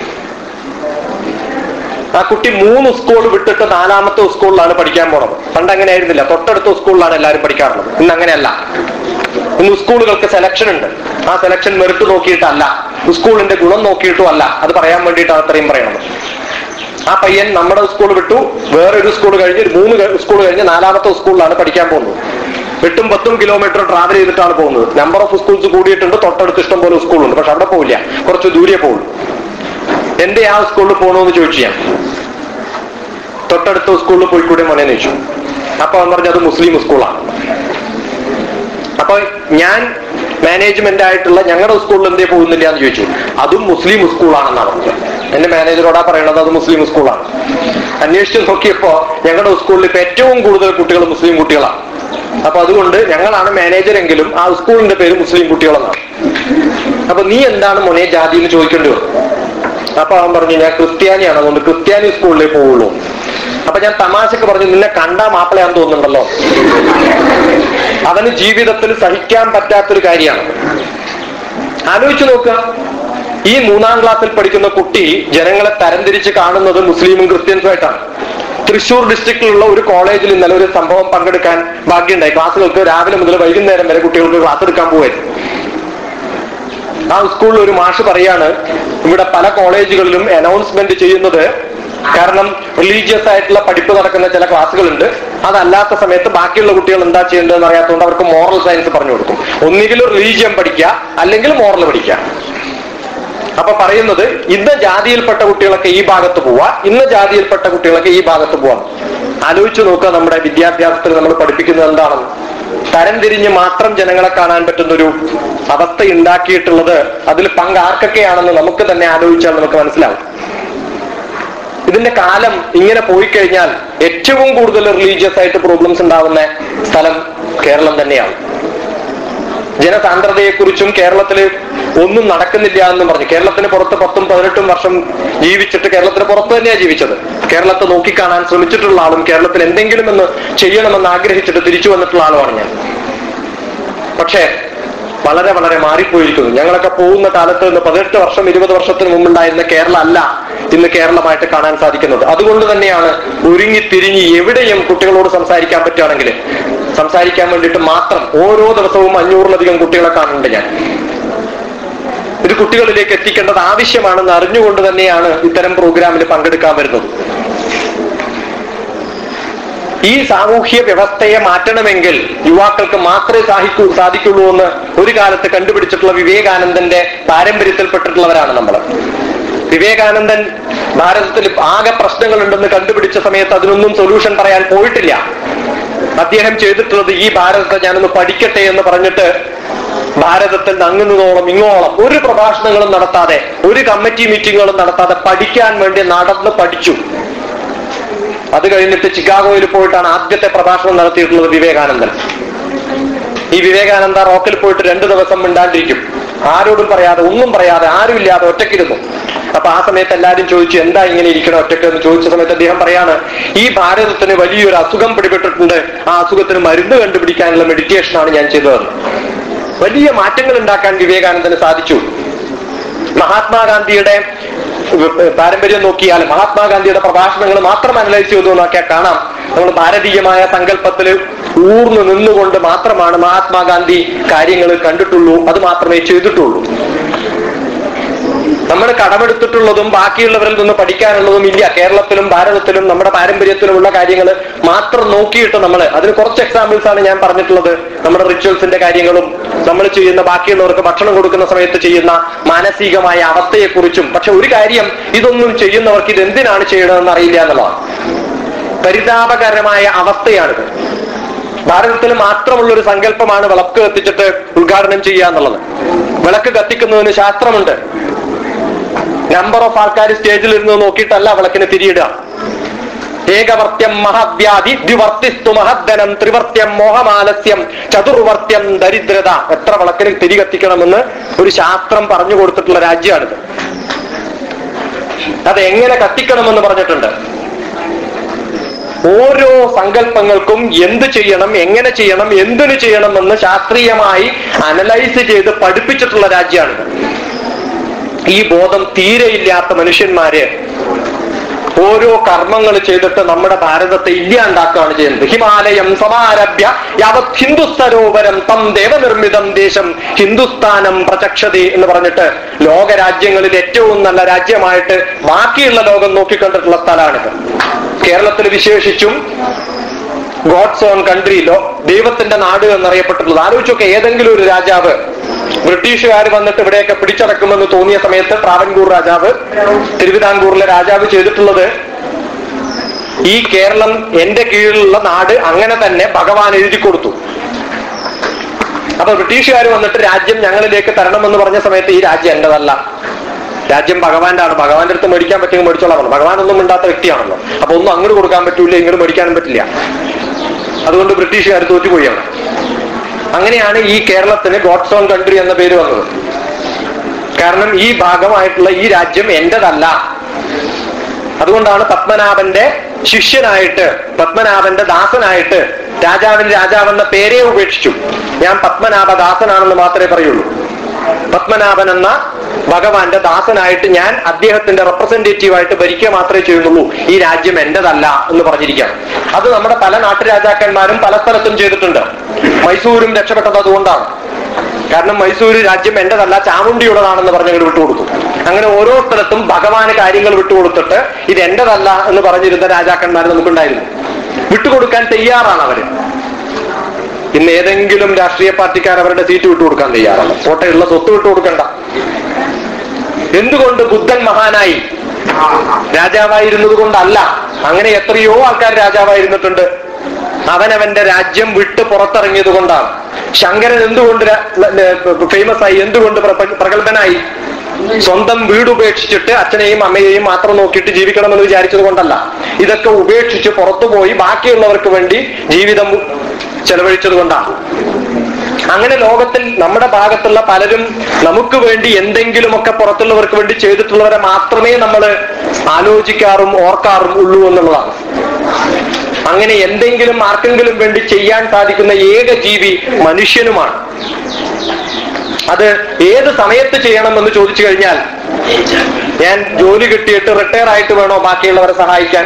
ആ കുട്ടി മൂന്ന് സ്കൂൾ വിട്ടിട്ട് നാലാമത്തെ സ്കൂളിലാണ് പഠിക്കാൻ പോണത് പണ്ട് അങ്ങനെ ആയിരുന്നില്ല തൊട്ടടുത്ത സ്കൂളിലാണ് എല്ലാവരും പഠിക്കാറുള്ളത് ഇന്ന് അങ്ങനെയല്ല ഇന്ന് സ്കൂളുകൾക്ക് സെലക്ഷൻ ഉണ്ട് ആ സെലക്ഷൻ മെറിറ്റ് നോക്കിയിട്ടല്ല സ്കൂളിന്റെ ഗുണം നോക്കിയിട്ടും അല്ല അത് പറയാൻ വേണ്ടിയിട്ടാണ് അത്രയും പറയണത് ആ പയ്യൻ നമ്മുടെ സ്കൂൾ വിട്ടു വേറൊരു സ്കൂൾ കഴിഞ്ഞ് ഒരു മൂന്ന് സ്കൂൾ കഴിഞ്ഞ് നാലാമത്തെ സ്കൂളിലാണ് പഠിക്കാൻ പോകുന്നത് എട്ടും പത്തും കിലോമീറ്റർ ട്രാവൽ ചെയ്തിട്ടാണ് പോകുന്നത് നമ്പർ ഓഫ് സ്കൂൾസ് കൂടിയിട്ടുണ്ട് തൊട്ടടുത്ത് ഇഷ്ടം പോലെ സ്കൂളുണ്ട് പക്ഷെ അവിടെ പോവില്ല കുറച്ച് ദൂരെ പോകുള്ളൂ എന്റെ ആ സ്കൂളിൽ പോകണമെന്ന് ചോദിച്ചു ഞാൻ തൊട്ടടുത്ത സ്കൂളിൽ പോയിക്കൂടെ മോനെ എന്ന് ചോദിച്ചു അപ്പൊ അവൻ പറഞ്ഞു അത് മുസ്ലിം സ്കൂളാണ് അപ്പൊ ഞാൻ മാനേജ്മെന്റ് ആയിട്ടുള്ള ഞങ്ങളുടെ സ്കൂളിൽ എന്തേ പോകുന്നില്ല എന്ന് ചോദിച്ചു അതും മുസ്ലിം സ്കൂളാണെന്നാണ് പറഞ്ഞത് എന്റെ മാനേജറോടാ പറയണത് അത് മുസ്ലിം സ്കൂളാണ് അന്വേഷിച്ച് നോക്കിയപ്പോ ഞങ്ങളുടെ സ്കൂളിൽ ഇപ്പൊ ഏറ്റവും കൂടുതൽ കുട്ടികൾ മുസ്ലിം കുട്ടികളാണ് അപ്പൊ അതുകൊണ്ട് ഞങ്ങളാണ് മാനേജർ എങ്കിലും ആ സ്കൂളിന്റെ പേര് മുസ്ലിം കുട്ടികളെന്നാണ് അപ്പൊ നീ എന്താണ് മോനെ ജാതി എന്ന് ചോദിക്കേണ്ടി വരും അപ്പൊ അവൻ പറഞ്ഞു ഞാൻ ക്രിസ്ത്യാനിയാണ് അതുകൊണ്ട് ക്രിസ്ത്യാനി സ്കൂളിലേ പോവുള്ളൂ അപ്പൊ ഞാൻ തമാശക്ക് പറഞ്ഞു നിന്നെ കണ്ടാ മാപ്പിളയാന്ന് തോന്നുന്നുണ്ടല്ലോ അവന് ജീവിതത്തിൽ സഹിക്കാൻ പറ്റാത്തൊരു കാര്യമാണ് ആലോചിച്ചു നോക്കുക ഈ മൂന്നാം ക്ലാസ്സിൽ പഠിക്കുന്ന കുട്ടി ജനങ്ങളെ തരംതിരിച്ച് കാണുന്നത് മുസ്ലിമും ക്രിസ്ത്യൻസും ആയിട്ടാണ് തൃശൂർ ഡിസ്ട്രിക്റ്റിലുള്ള ഒരു കോളേജിൽ ഇന്നലെ ഒരു സംഭവം പങ്കെടുക്കാൻ ഭാഗ്യമുണ്ടായി ക്ലാസ്സുകൾക്ക് രാവിലെ മുതൽ വൈകുന്നേരം വരെ കുട്ടികൾക്ക് ക്ലാസ് എടുക്കാൻ പോവായിരുന്നു ആ സ്കൂളിൽ ഒരു മാഷ് പറയാണ് ഇവിടെ പല കോളേജുകളിലും അനൗൺസ്മെന്റ് ചെയ്യുന്നത് കാരണം റിലീജിയസ് ആയിട്ടുള്ള പഠിപ്പ് നടക്കുന്ന ചില ക്ലാസ്സുകളുണ്ട് അതല്ലാത്ത സമയത്ത് ബാക്കിയുള്ള കുട്ടികൾ എന്താ ചെയ്യേണ്ടതെന്ന് അറിയാത്തതുകൊണ്ട് അവർക്ക് മോറൽ സയൻസ് പറഞ്ഞു കൊടുക്കും ഒന്നുകിൽ റിലീജിയൻ പഠിക്കുക അല്ലെങ്കിൽ മോറൽ പഠിക്കുക അപ്പൊ പറയുന്നത് ഇന്ന ജാതിയിൽപ്പെട്ട കുട്ടികളൊക്കെ ഈ ഭാഗത്ത് പോവാ ഇന്ന ജാതിയിൽപ്പെട്ട കുട്ടികളൊക്കെ ഈ ഭാഗത്ത് പോവാം ആലോചിച്ചു നോക്കുക നമ്മുടെ വിദ്യാഭ്യാസത്തിൽ നമ്മൾ പഠിപ്പിക്കുന്നത് എന്താണെന്ന് തരംതിരിഞ്ഞ് മാത്രം ജനങ്ങളെ കാണാൻ പറ്റുന്ന ഒരു അവസ്ഥ ഉണ്ടാക്കിയിട്ടുള്ളത് അതിൽ പങ്ക് ആർക്കൊക്കെയാണെന്ന് നമുക്ക് തന്നെ ആലോചിച്ചാൽ നമുക്ക് മനസ്സിലാവും ഇതിന്റെ കാലം ഇങ്ങനെ പോയി കഴിഞ്ഞാൽ ഏറ്റവും കൂടുതൽ റിലീജിയസ് ആയിട്ട് പ്രോബ്ലംസ് ഉണ്ടാവുന്ന സ്ഥലം കേരളം തന്നെയാണ് ജനസാന്ദ്രതയെക്കുറിച്ചും കേരളത്തിൽ ഒന്നും നടക്കുന്നില്ല എന്നും പറഞ്ഞു കേരളത്തിന് പുറത്ത് പത്തും പതിനെട്ടും വർഷം ജീവിച്ചിട്ട് കേരളത്തിന് പുറത്ത് തന്നെയാണ് ജീവിച്ചത് കേരളത്തെ നോക്കിക്കാണാൻ ശ്രമിച്ചിട്ടുള്ള ആളും കേരളത്തിൽ എന്തെങ്കിലും എന്ന് ചെയ്യണമെന്ന് ആഗ്രഹിച്ചിട്ട് തിരിച്ചു വന്നിട്ടുള്ള ആളുമാണ് ഞാൻ പക്ഷേ വളരെ വളരെ മാറിപ്പോയിരിക്കുന്നു ഞങ്ങളൊക്കെ പോകുന്ന കാലത്ത് നിന്ന് പതിനെട്ട് വർഷം ഇരുപത് വർഷത്തിന് മുമ്പുണ്ടായിരുന്ന കേരള അല്ല ഇന്ന് കേരളമായിട്ട് കാണാൻ സാധിക്കുന്നത് അതുകൊണ്ട് തന്നെയാണ് ഒരുങ്ങി തിരിഞ്ഞ് എവിടെയും കുട്ടികളോട് സംസാരിക്കാൻ പറ്റുകയാണെങ്കിൽ സംസാരിക്കാൻ വേണ്ടിയിട്ട് മാത്രം ഓരോ ദിവസവും അഞ്ഞൂറിലധികം കുട്ടികളെ കാണുന്നുണ്ട് ഞാൻ ഇത് കുട്ടികളിലേക്ക് എത്തിക്കേണ്ടത് ആവശ്യമാണെന്ന് അറിഞ്ഞുകൊണ്ട് തന്നെയാണ് ഇത്തരം പ്രോഗ്രാമിൽ പങ്കെടുക്കാൻ വരുന്നത് ഈ സാമൂഹ്യ വ്യവസ്ഥയെ മാറ്റണമെങ്കിൽ യുവാക്കൾക്ക് മാത്രമേ സാഹിക്കൂ സാധിക്കുള്ളൂ എന്ന് ഒരു കാലത്ത് കണ്ടുപിടിച്ചിട്ടുള്ള വിവേകാനന്ദന്റെ പാരമ്പര്യത്തിൽപ്പെട്ടിട്ടുള്ളവരാണ് നമ്മൾ വിവേകാനന്ദൻ ഭാരതത്തിൽ ആകെ പ്രശ്നങ്ങളുണ്ടെന്ന് കണ്ടുപിടിച്ച സമയത്ത് അതിനൊന്നും സൊല്യൂഷൻ പറയാൻ പോയിട്ടില്ല അദ്ദേഹം ചെയ്തിട്ടുള്ളത് ഈ ഭാരതത്തെ ഞാനൊന്ന് പഠിക്കട്ടെ എന്ന് പറഞ്ഞിട്ട് ഭാരതത്തിൽ നിന്ന് അങ്ങുന്നതോളം ഇങ്ങോളം ഒരു പ്രഭാഷണങ്ങളും നടത്താതെ ഒരു കമ്മിറ്റി മീറ്റിങ്ങുകളും നടത്താതെ പഠിക്കാൻ വേണ്ടി നടന്ന് പഠിച്ചു അത് കഴിഞ്ഞിട്ട് ചിക്കാഗോയിൽ പോയിട്ടാണ് ആദ്യത്തെ പ്രഭാഷണം നടത്തിയിട്ടുള്ളത് വിവേകാനന്ദൻ ഈ വിവേകാനന്ദ റോക്കിൽ പോയിട്ട് രണ്ടു ദിവസം മിണ്ടാണ്ടിരിക്കും ആരോടും പറയാതെ ഒന്നും പറയാതെ ആരുമില്ലാതെ ഒറ്റക്കിരുന്നു അപ്പൊ ആ സമയത്ത് എല്ലാവരും ചോദിച്ചു എന്താ ഇങ്ങനെ ഇരിക്കണം ഒറ്റയ്ക്ക് എന്ന് ചോദിച്ച സമയത്ത് അദ്ദേഹം പറയാണ് ഈ ഭാരതത്തിന് വലിയൊരു അസുഖം പിടിപെട്ടിട്ടുണ്ട് ആ അസുഖത്തിന് മരുന്ന് കണ്ടുപിടിക്കാനുള്ള മെഡിറ്റേഷനാണ് ഞാൻ ചെയ്തത് വലിയ മാറ്റങ്ങൾ ഉണ്ടാക്കാൻ വിവേകാനന്ദന് സാധിച്ചു മഹാത്മാഗാന്ധിയുടെ പാരമ്പര്യം നോക്കിയാൽ മഹാത്മാഗാന്ധിയുടെ പ്രഭാഷണങ്ങൾ മാത്രം അനലൈസ് ചെയ്തു നോക്കിയാൽ കാണാം നമ്മൾ ഭാരതീയമായ സങ്കല്പത്തിൽ ഊർന്നു നിന്നുകൊണ്ട് മാത്രമാണ് മഹാത്മാഗാന്ധി കാര്യങ്ങൾ കണ്ടിട്ടുള്ളൂ അത് മാത്രമേ ചെയ്തിട്ടുള്ളൂ നമ്മൾ കടമെടുത്തിട്ടുള്ളതും ബാക്കിയുള്ളവരിൽ നിന്ന് പഠിക്കാനുള്ളതും ഇല്ല കേരളത്തിലും ഭാരതത്തിലും നമ്മുടെ പാരമ്പര്യത്തിലുമുള്ള കാര്യങ്ങൾ മാത്രം നോക്കിയിട്ട് നമ്മൾ അതിന് കുറച്ച് എക്സാമ്പിൾസ് ആണ് ഞാൻ പറഞ്ഞിട്ടുള്ളത് നമ്മുടെ റിച്വൽസിന്റെ കാര്യങ്ങളും നമ്മൾ ചെയ്യുന്ന ബാക്കിയുള്ളവർക്ക് ഭക്ഷണം കൊടുക്കുന്ന സമയത്ത് ചെയ്യുന്ന മാനസികമായ അവസ്ഥയെക്കുറിച്ചും പക്ഷെ ഒരു കാര്യം ഇതൊന്നും ചെയ്യുന്നവർക്ക് ഇത് എന്തിനാണ് ചെയ്യണമെന്ന് അറിയില്ല എന്നുള്ളതാണ് പരിതാപകരമായ അവസ്ഥയാണിത് ഭാരതത്തിൽ മാത്രമുള്ള ഒരു സങ്കല്പമാണ് വിളക്ക് കത്തിച്ചിട്ട് ഉദ്ഘാടനം ചെയ്യുക എന്നുള്ളത് വിളക്ക് കത്തിക്കുന്നതിന് ശാസ്ത്രമുണ്ട് നമ്പർ ഓഫ് ആൾക്കാർ സ്റ്റേജിൽ ഇരുന്ന് നോക്കിയിട്ടല്ല വിളക്കിന് തിരിയിടുക ഏകവർത്യം മഹവ്യാധി ദ്വിവർത്തിസ്തു മഹദ്ധനം ത്രിവർത്യം മോഹമാലസ്യം ചതുർവർത്യം ദരിദ്രത എത്ര വിളക്കിന് തിരി കത്തിക്കണമെന്ന് ഒരു ശാസ്ത്രം പറഞ്ഞു കൊടുത്തിട്ടുള്ള രാജ്യമാണിത് അത് എങ്ങനെ കത്തിക്കണമെന്ന് പറഞ്ഞിട്ടുണ്ട് ഓരോ സങ്കല്പങ്ങൾക്കും എന്ത് ചെയ്യണം എങ്ങനെ ചെയ്യണം എന്തിനു ചെയ്യണമെന്ന് ശാസ്ത്രീയമായി അനലൈസ് ചെയ്ത് പഠിപ്പിച്ചിട്ടുള്ള രാജ്യമാണിത് ഈ ബോധം തീരെയില്ലാത്ത മനുഷ്യന്മാര് ഓരോ കർമ്മങ്ങൾ ചെയ്തിട്ട് നമ്മുടെ ഭാരതത്തെ ഇല്ലാണ്ടാക്കുകയാണ് ചെയ്യുന്നത് ഹിമാലയം സമാരഭ്യ യാവത് ഹിന്ദു സരോവരം തം ദേവനിർമ്മിതം ദേശം ഹിന്ദുസ്ഥാനം പ്രചക്ഷതി എന്ന് പറഞ്ഞിട്ട് ലോകരാജ്യങ്ങളിൽ ഏറ്റവും നല്ല രാജ്യമായിട്ട് ബാക്കിയുള്ള ലോകം നോക്കിക്കണ്ടിട്ടുള്ള സ്ഥലമാണിത് കേരളത്തിൽ വിശേഷിച്ചും ഗോഡ്സ് ഓൺ കൺട്രിയിലോ ദൈവത്തിന്റെ നാട് എന്നറിയപ്പെട്ടിട്ടുള്ളത് ആലോചിച്ചൊക്കെ ഏതെങ്കിലും ഒരു രാജാവ് ബ്രിട്ടീഷുകാർ വന്നിട്ട് ഇവിടെയൊക്കെ പിടിച്ചടക്കുമെന്ന് തോന്നിയ സമയത്ത് ട്രാവൻകൂർ രാജാവ് തിരുവിതാംകൂറിലെ രാജാവ് ചെയ്തിട്ടുള്ളത് ഈ കേരളം എന്റെ കീഴിലുള്ള നാട് അങ്ങനെ തന്നെ ഭഗവാൻ എഴുതി കൊടുത്തു അപ്പൊ ബ്രിട്ടീഷുകാർ വന്നിട്ട് രാജ്യം ഞങ്ങളിലേക്ക് തരണമെന്ന് പറഞ്ഞ സമയത്ത് ഈ രാജ്യം എന്റേതല്ല രാജ്യം ഭഗവാന്റെ ആണ് ഭഗവാന്റെ അടുത്ത് മേടിക്കാൻ പറ്റുമെങ്കിൽ മേടിച്ചോളാം പറഞ്ഞു ഭഗവാൻ ഒന്നും മിണ്ടാത്ത വ്യക്തിയാണല്ലോ അപ്പൊ ഒന്നും അങ്ങോട്ട് കൊടുക്കാൻ പറ്റൂല ഇങ്ങോട്ട് മേടിക്കാനും പറ്റില്ല അതുകൊണ്ട് ബ്രിട്ടീഷുകാർ തോറ്റുപോയി അവിടെ അങ്ങനെയാണ് ഈ കേരളത്തിന് ഗോഡ്സ് ഓൺ കൺട്രി എന്ന പേര് വന്നത് കാരണം ഈ ഭാഗമായിട്ടുള്ള ഈ രാജ്യം എന്റേതല്ല അതുകൊണ്ടാണ് പത്മനാഭന്റെ ശിഷ്യനായിട്ട് പത്മനാഭന്റെ ദാസനായിട്ട് രാജാവിന് രാജാവെന്ന പേരെ ഉപേക്ഷിച്ചു ഞാൻ പത്മനാഭ ദാസനാണെന്ന് മാത്രമേ പറയുള്ളൂ പത്മനാഭൻ എന്ന ഭഗവാന്റെ ദാസനായിട്ട് ഞാൻ അദ്ദേഹത്തിന്റെ റെപ്രസെന്റേറ്റീവ് ആയിട്ട് ഭരിക്കുക മാത്രമേ ചെയ്യുന്നുള്ളൂ ഈ രാജ്യം എന്റേതല്ല എന്ന് പറഞ്ഞിരിക്കുകയാണ് അത് നമ്മുടെ പല നാട്ടുരാജാക്കന്മാരും പല സ്ഥലത്തും ചെയ്തിട്ടുണ്ട് മൈസൂരും രക്ഷപ്പെട്ടത് അതുകൊണ്ടാണ് കാരണം മൈസൂര് രാജ്യം എന്റേതല്ല ചാമുണ്ടിയുടേതാണെന്ന് പറഞ്ഞ് അങ്ങോട്ട് വിട്ടുകൊടുത്തു അങ്ങനെ ഓരോ സ്ഥലത്തും ഭഗവാന് കാര്യങ്ങൾ വിട്ടുകൊടുത്തിട്ട് ഇത് എന്റേതല്ല എന്ന് പറഞ്ഞിരുന്ന രാജാക്കന്മാർ നമുക്കുണ്ടായിരുന്നു വിട്ടുകൊടുക്കാൻ തയ്യാറാണ് അവര് ഇന്ന് ഏതെങ്കിലും രാഷ്ട്രീയ പാർട്ടിക്കാർ അവരുടെ സീറ്റ് വിട്ടുകൊടുക്കാൻ തയ്യാറാണ് കോട്ടയുള്ള സ്വത്ത് വിട്ടുകൊടുക്കണ്ട എന്തുകൊണ്ട് ബുദ്ധൻ മഹാനായി രാജാവായിരുന്നത് കൊണ്ടല്ല അങ്ങനെ എത്രയോ ആൾക്കാർ രാജാവായിരുന്നിട്ടുണ്ട് അവനവന്റെ രാജ്യം വിട്ട് പുറത്തിറങ്ങിയത് കൊണ്ടാണ് ശങ്കരൻ എന്തുകൊണ്ട് ഫേമസ് ആയി എന്തുകൊണ്ട് പ്ര- പ്രഗത്ഭനായി സ്വന്തം വീട് ഉപേക്ഷിച്ചിട്ട് അച്ഛനെയും അമ്മയെയും മാത്രം നോക്കിയിട്ട് ജീവിക്കണമെന്ന് വിചാരിച്ചത് കൊണ്ടല്ല ഇതൊക്കെ ഉപേക്ഷിച്ച് പുറത്തുപോയി ബാക്കിയുള്ളവർക്ക് വേണ്ടി ജീവിതം ചെലവഴിച്ചത് കൊണ്ടാണ് അങ്ങനെ ലോകത്തിൽ നമ്മുടെ ഭാഗത്തുള്ള പലരും നമുക്ക് വേണ്ടി എന്തെങ്കിലുമൊക്കെ പുറത്തുള്ളവർക്ക് വേണ്ടി ചെയ്തിട്ടുള്ളവരെ മാത്രമേ നമ്മൾ ആലോചിക്കാറും ഓർക്കാറും ഉള്ളൂ എന്നുള്ളതാണ് അങ്ങനെ എന്തെങ്കിലും ആർക്കെങ്കിലും വേണ്ടി ചെയ്യാൻ സാധിക്കുന്ന ഏക ജീവി മനുഷ്യനുമാണ് അത് ഏത് സമയത്ത് ചെയ്യണമെന്ന് ചോദിച്ചു കഴിഞ്ഞാൽ ഞാൻ ജോലി കിട്ടിയിട്ട് റിട്ടയർ ആയിട്ട് വേണോ ബാക്കിയുള്ളവരെ സഹായിക്കാൻ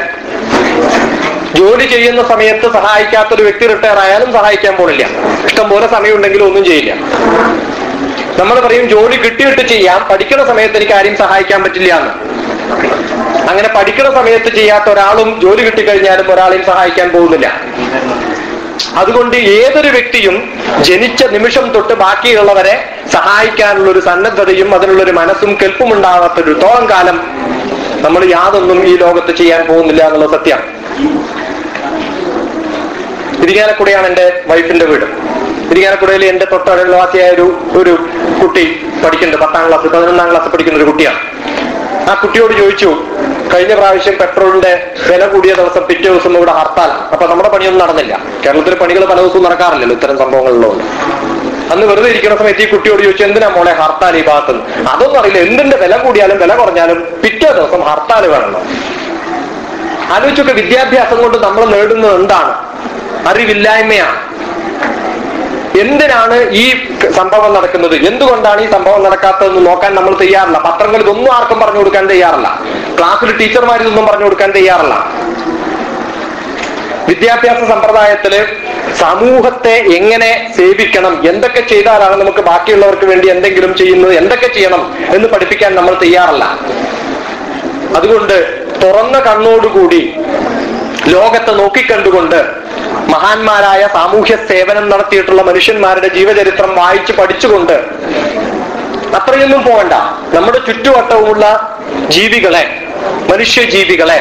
ജോലി ചെയ്യുന്ന സമയത്ത് സഹായിക്കാത്തൊരു വ്യക്തി റിട്ടയർ ആയാലും സഹായിക്കാൻ പോണില്ല ഇഷ്ടം പോലെ സമയമുണ്ടെങ്കിലും ഒന്നും ചെയ്യില്ല നമ്മൾ പറയും ജോലി കിട്ടിയിട്ട് ചെയ്യാം പഠിക്കുന്ന സമയത്ത് എനിക്ക് ആരെയും സഹായിക്കാൻ പറ്റില്ല എന്ന് അങ്ങനെ പഠിക്കുന്ന സമയത്ത് ചെയ്യാത്ത ഒരാളും ജോലി കിട്ടിക്കഴിഞ്ഞാലും ഒരാളെയും സഹായിക്കാൻ പോകുന്നില്ല അതുകൊണ്ട് ഏതൊരു വ്യക്തിയും ജനിച്ച നിമിഷം തൊട്ട് ബാക്കിയുള്ളവരെ സഹായിക്കാനുള്ള ഒരു സന്നദ്ധതയും അതിനുള്ള ഒരു മനസ്സും കെൽപ്പും ഉണ്ടാകാത്തൊരു തോളം കാലം നമ്മൾ യാതൊന്നും ഈ ലോകത്ത് ചെയ്യാൻ പോകുന്നില്ല എന്നുള്ള സത്യം ഇരിങ്ങാലക്കുടയാണ് എന്റെ വൈഫിന്റെ വീട് ഇരിങ്ങാലക്കുടയിൽ എന്റെ തൊട്ടയൽവാസിയായ ഒരു ഒരു കുട്ടി പഠിക്കുന്നുണ്ട് പത്താം ക്ലാസ് പതിനൊന്നാം ക്ലാസ് പഠിക്കുന്ന ഒരു കുട്ടിയാണ് ആ കുട്ടിയോട് ചോദിച്ചു കഴിഞ്ഞ പ്രാവശ്യം പെട്രോളിന്റെ വില കൂടിയ ദിവസം പിറ്റേ ദിവസം ഇവിടെ ഹർത്താൽ അപ്പൊ നമ്മുടെ പണിയൊന്നും നടന്നില്ല കേരളത്തിൽ പണികൾ പല ദിവസവും നടക്കാറില്ലല്ലോ ഇത്തരം സംഭവങ്ങളിലുള്ളത് അന്ന് വെറുതെ ഇരിക്കുന്ന സമയത്ത് ഈ കുട്ടിയോട് ചോദിച്ചു എന്തിനാ മോളെ ഹർത്താൽ ഈ ഭാഗത്തുനിന്ന് അതൊന്നും അറിയില്ല എന്തിന്റെ വില കൂടിയാലും വില കുറഞ്ഞാലും പിറ്റേ ദിവസം ഹർത്താൽ വേണം ആലോചിച്ചൊക്കെ വിദ്യാഭ്യാസം കൊണ്ട് നമ്മൾ നേടുന്നത് എന്താണ് അറിവില്ലായ്മയാണ് എന്തിനാണ് ഈ സംഭവം നടക്കുന്നത് എന്തുകൊണ്ടാണ് ഈ സംഭവം നടക്കാത്തതെന്ന് നോക്കാൻ നമ്മൾ തയ്യാറല്ല പത്രങ്ങൾ ഇതൊന്നും ആർക്കും പറഞ്ഞു കൊടുക്കാൻ തയ്യാറല്ല ക്ലാസ്സിൽ ടീച്ചർമാർ ഇതൊന്നും പറഞ്ഞു കൊടുക്കാൻ തയ്യാറല്ല വിദ്യാഭ്യാസ സമ്പ്രദായത്തില് സമൂഹത്തെ എങ്ങനെ സേവിക്കണം എന്തൊക്കെ ചെയ്താലാണ് നമുക്ക് ബാക്കിയുള്ളവർക്ക് വേണ്ടി എന്തെങ്കിലും ചെയ്യുന്നത് എന്തൊക്കെ ചെയ്യണം എന്ന് പഠിപ്പിക്കാൻ നമ്മൾ തയ്യാറല്ല അതുകൊണ്ട് തുറന്ന കണ്ണോടുകൂടി ലോകത്തെ നോക്കിക്കണ്ടുകൊണ്ട് മഹാന്മാരായ സാമൂഹ്യ സേവനം നടത്തിയിട്ടുള്ള മനുഷ്യന്മാരുടെ ജീവചരിത്രം വായിച്ച് പഠിച്ചുകൊണ്ട് അത്രയൊന്നും പോകണ്ട നമ്മുടെ ചുറ്റുവട്ടവുമുള്ള ജീവികളെ മനുഷ്യജീവികളെ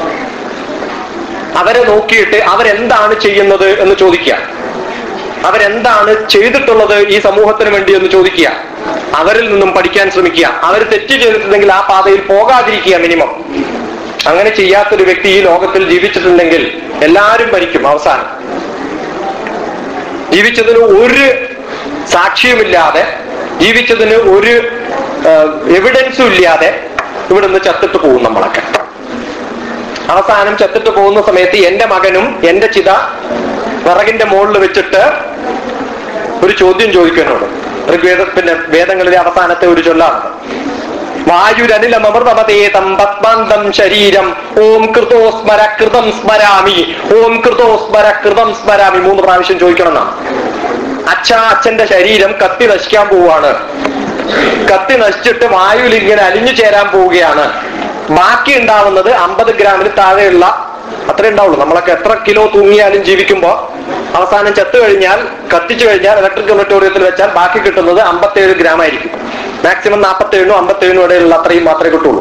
അവരെ നോക്കിയിട്ട് അവരെന്താണ് ചെയ്യുന്നത് എന്ന് ചോദിക്കുക അവരെന്താണ് ചെയ്തിട്ടുള്ളത് ഈ സമൂഹത്തിന് വേണ്ടി എന്ന് ചോദിക്കുക അവരിൽ നിന്നും പഠിക്കാൻ ശ്രമിക്കുക അവർ തെറ്റ് ചെയ്തിട്ടുണ്ടെങ്കിൽ ആ പാതയിൽ പോകാതിരിക്കുക മിനിമം അങ്ങനെ ചെയ്യാത്തൊരു വ്യക്തി ഈ ലോകത്തിൽ ജീവിച്ചിട്ടുണ്ടെങ്കിൽ എല്ലാവരും മരിക്കും അവസാനം ജീവിച്ചതിന് ഒരു സാക്ഷിയുമില്ലാതെ ജീവിച്ചതിന് ഒരു എവിഡൻസും ഇല്ലാതെ ഇവിടുന്ന് ചത്തിട്ട് പോകും നമ്മളൊക്കെ അവസാനം ചത്തിട്ട് പോകുന്ന സമയത്ത് എന്റെ മകനും എന്റെ ചിത വിറകിന്റെ മുകളിൽ വെച്ചിട്ട് ഒരു ചോദ്യം ചോദിക്കുന്നോട് ഋഗ്വേദ പിന്നെ വേദങ്ങളിലെ അവസാനത്തെ ഒരു ചൊല്ലാണ് വായുരനിലമൃതമതേതം പത്മാന്തം ശരീരം ഓം കൃതോ സ്മര കൃതം സ്മരാമി ഓം കൃതോ സ്മര കൃതം സ്മരാമി മൂന്ന് പ്രാവശ്യം ചോദിക്കണം എന്നാണ് അച്ഛ അച്ഛന്റെ ശരീരം കത്തി നശിക്കാൻ പോവുകയാണ് കത്തി നശിച്ചിട്ട് വായുവിൽ ഇങ്ങനെ അലിഞ്ഞു ചേരാൻ പോവുകയാണ് ബാക്കി ഉണ്ടാവുന്നത് അമ്പത് ഗ്രാമിന് താഴെയുള്ള അത്രേ ഉണ്ടാവുള്ളൂ നമ്മളൊക്കെ എത്ര കിലോ തൂങ്ങിയാലും ജീവിക്കുമ്പോ അവസാനം ചത്തു കഴിഞ്ഞാൽ കത്തിച്ചു കഴിഞ്ഞാൽ ഇലക്ട്രിക് ക്രിമറ്റോറിയത്തിൽ വെച്ചാൽ ബാക്കി കിട്ടുന്നത് അമ്പത്തേഴ് ഗ്രാം ആയിരിക്കും മാക്സിമം നാൽപ്പത്തേഴിനും അമ്പത്തേഴിനും ഇടയിലുള്ള അത്രയും മാത്രമേ കിട്ടുള്ളൂ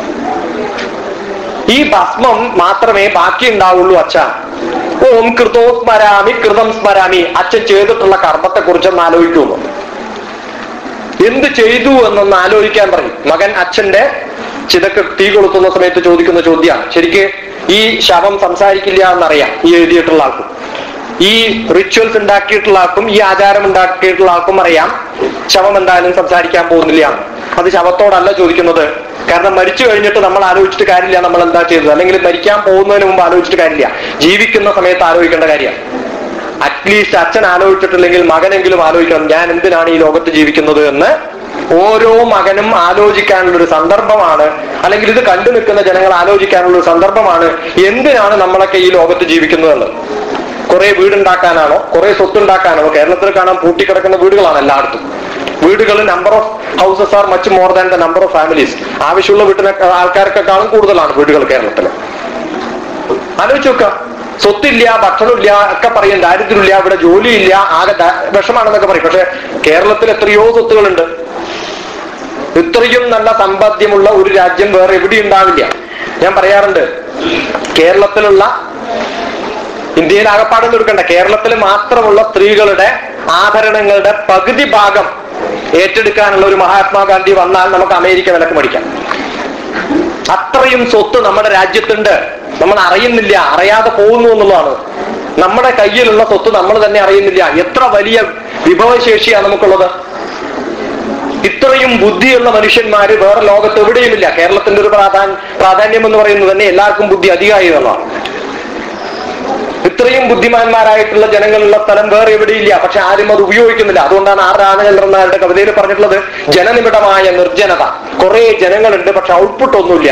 ഈ ഭസ്മം മാത്രമേ ബാക്കി ഉണ്ടാവുള്ളൂ അച്ഛ ഓം കൃതോ സ്മരാമി കൃതം സ്മരാമി അച്ഛൻ ചെയ്തിട്ടുള്ള കർമ്മത്തെ കുറിച്ച് ഒന്ന് ആലോചിക്കുന്നു എന്ത് ചെയ്തു എന്നൊന്ന് ആലോചിക്കാൻ പറയും മകൻ അച്ഛന്റെ ചിതക്ക് തീ കൊളുത്തുന്ന സമയത്ത് ചോദിക്കുന്ന ചോദ്യമാണ് ശരിക്ക് ഈ ശവം സംസാരിക്കില്ല എന്നറിയാം ഈ എഴുതിയിട്ടുള്ള ആൾക്കും ഈ റിച്വൽസ് ഉണ്ടാക്കിയിട്ടുള്ള ആൾക്കും ഈ ആചാരം ഉണ്ടാക്കിയിട്ടുള്ള ആൾക്കും അറിയാം ശവം എന്തായാലും സംസാരിക്കാൻ പോകുന്നില്ല എന്ന്. അത് ശവത്തോടല്ല ചോദിക്കുന്നത് കാരണം മരിച്ചു കഴിഞ്ഞിട്ട് നമ്മൾ ആലോചിച്ചിട്ട് കാര്യമില്ല നമ്മൾ എന്താ ചെയ്തത് അല്ലെങ്കിൽ മരിക്കാൻ പോകുന്നതിന് മുമ്പ് ആലോചിച്ചിട്ട് കാര്യമില്ല ജീവിക്കുന്ന സമയത്ത് ആലോചിക്കേണ്ട കാര്യമാണ് അറ്റ്ലീസ്റ്റ് അച്ഛൻ ആലോചിച്ചിട്ടില്ലെങ്കിൽ മകനെങ്കിലും ആലോചിക്കണം ഞാൻ എന്തിനാണ് ഈ ലോകത്ത് ജീവിക്കുന്നത് എന്ന് ഓരോ മകനും ആലോചിക്കാനുള്ള ഒരു സന്ദർഭമാണ് അല്ലെങ്കിൽ ഇത് കണ്ടു നിൽക്കുന്ന ജനങ്ങൾ ആലോചിക്കാനുള്ള ഒരു സന്ദർഭമാണ് എന്തിനാണ് നമ്മളൊക്കെ ഈ ലോകത്ത് ജീവിക്കുന്നത് എന്നുള്ളത് കുറെ വീടുണ്ടാക്കാനാണോ കുറെ സ്വത്തുണ്ടാക്കാനാണോ കേരളത്തിൽ കാണാൻ പൂട്ടിക്കിടക്കുന്ന വീടുകളാണ് എല്ലായിടത്തും വീടുകൾ number of houses are much more than the number of families ആവശ്യമുള്ള വീട്ടിനെ ആൾക്കാർക്കെക്കാളും കൂടുതലാണ് വീടുകൾ കേരളത്തിൽ ആലോചിച്ച് നോക്കുക സ്വത്തില്ല ഭക്ഷണമില്ല ഒക്കെ പറയും ദാരിദ്ര്യമില്ല ഇവിടെ ജോലിയില്ല ആകെ ദാ- വിഷമാണെന്നൊക്കെ പറയും പക്ഷെ കേരളത്തിൽ എത്രയോ സ്വത്തുകളുണ്ട് ഇത്രയും നല്ല സമ്പാദ്യമുള്ള ഒരു രാജ്യം വേറെ എവിടെ ഉണ്ടാവില്ല ഞാൻ പറയാറുണ്ട് കേരളത്തിലുള്ള ഇന്ത്യയിൽ ആകപ്പാടും എടുക്കണ്ട കേരളത്തിൽ മാത്രമുള്ള സ്ത്രീകളുടെ ആഭരണങ്ങളുടെ പകുതി ഭാഗം ഏറ്റെടുക്കാനുള്ള ഒരു മഹാത്മാഗാന്ധി വന്നാൽ നമുക്ക് അമേരിക്ക വിലക്ക് മേടിക്കാം അത്രയും സ്വത്ത് നമ്മുടെ രാജ്യത്തുണ്ട് നമ്മൾ അറിയുന്നില്ല അറിയാതെ പോകുന്നു എന്നുള്ളതാണ് നമ്മുടെ കയ്യിലുള്ള സ്വത്ത് നമ്മൾ തന്നെ അറിയുന്നില്ല എത്ര വലിയ വിഭവശേഷിയാണ് നമുക്കുള്ളത് ഇത്രയും ബുദ്ധിയുള്ള മനുഷ്യന്മാര് വേറെ ലോകത്ത് എവിടെയുമില്ല കേരളത്തിന്റെ ഒരു പ്രാധാന്യ പ്രാധാന്യം എന്ന് പറയുന്നത് തന്നെ എല്ലാവർക്കും ബുദ്ധി അധികമായി എന്നുള്ളതാണ് ഇത്രയും ബുദ്ധിമാന്മാരായിട്ടുള്ള ജനങ്ങളുള്ള സ്ഥലം വേറെ എവിടെയില്ല പക്ഷെ ആരും അത് ഉപയോഗിക്കുന്നില്ല അതുകൊണ്ടാണ് ആർ രാമചന്ദ്രനാരുടെ കവിതയിൽ പറഞ്ഞിട്ടുള്ളത് ജനനിബിഡമായ നിർജ്ജനത കുറെ ജനങ്ങളുണ്ട് പക്ഷെ ഔട്ട്പുട്ട് ഒന്നുമില്ല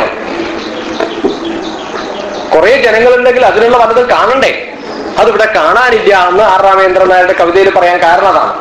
കുറെ ജനങ്ങളുണ്ടെങ്കിൽ അതിനുള്ള വല്ലതും കാണണ്ടേ അതിവിടെ കാണാനില്ല എന്ന് ആർ രാമേന്ദ്രൻ നായരുടെ കവിതയിൽ പറയാൻ കാരണം അതാണ്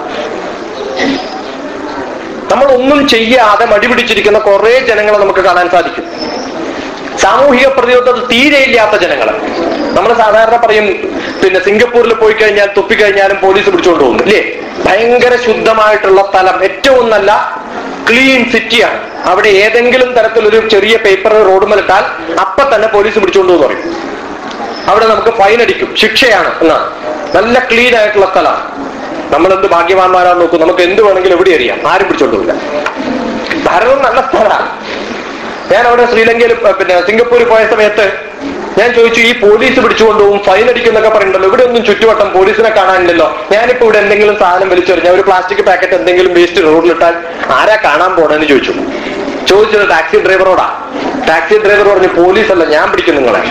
നമ്മൾ ഒന്നും ചെയ്യാതെ മടിപിടിച്ചിരിക്കുന്ന കുറെ ജനങ്ങളെ നമുക്ക് കാണാൻ സാധിക്കും സാമൂഹിക പ്രതിരോധത തീരെ ഇല്ലാത്ത ജനങ്ങൾ നമ്മൾ സാധാരണ പറയും പിന്നെ സിംഗപ്പൂരിൽ പോയി കഴിഞ്ഞാൽ തുപ്പിക്കഴിഞ്ഞാലും പോലീസ് പിടിച്ചുകൊണ്ട് പോകുന്നു ഇല്ലേ ഭയങ്കര ശുദ്ധമായിട്ടുള്ള സ്ഥലം ഏറ്റവും നല്ല ക്ലീൻ സിറ്റിയാണ് അവിടെ ഏതെങ്കിലും തരത്തിലൊരു ചെറിയ പേപ്പർ റോഡുമലിട്ടാൽ അപ്പൊ തന്നെ പോലീസ് പിടിച്ചുകൊണ്ട് പോകുന്നു പറയും അവിടെ നമുക്ക് ഫൈൻ അടിക്കും ശിക്ഷയാണ് എന്നാണ് നല്ല ക്ലീൻ ആയിട്ടുള്ള സ്ഥലമാണ് നമ്മൾ എന്ത് ഭാഗ്യവാന്മാരാന്ന് നോക്കും നമുക്ക് എന്ത് വേണമെങ്കിലും എവിടെ അറിയാം ആരും പിടിച്ചോണ്ട് പോകില്ല ഭാരതം നല്ല സ്ഥലമാണ് ഞാൻ അവിടെ ശ്രീലങ്കയിൽ ഏർ, പിന്നെ സിംഗപ്പൂരിൽ പോയ സമയത്ത് ഞാൻ ചോദിച്ചു ഈ പോലീസ് പിടിച്ചുകൊണ്ടുപോകും ഫൈൻ അടിക്കുന്നൊക്കെ പറയുന്നുണ്ടല്ലോ ഇവിടെ ഒന്നും ചുറ്റുവട്ടം പോലീസിനെ കാണാനില്ലല്ലോ ഞാനിപ്പോ ഇവിടെ എന്തെങ്കിലും സാധനം വലിച്ചെറിഞ്ഞ ഒരു പ്ലാസ്റ്റിക് പാക്കറ്റ് എന്തെങ്കിലും വേസ്റ്റ് റോഡിലിട്ടാൽ ആരാ കാണാൻ പോണെന്ന് ചോദിച്ചു ചോദിച്ചത് ടാക്സി ഡ്രൈവറോടാ ടാക്സി ഡ്രൈവർ പറഞ്ഞു പോലീസല്ല ഞാൻ പിടിക്കും നിങ്ങളെ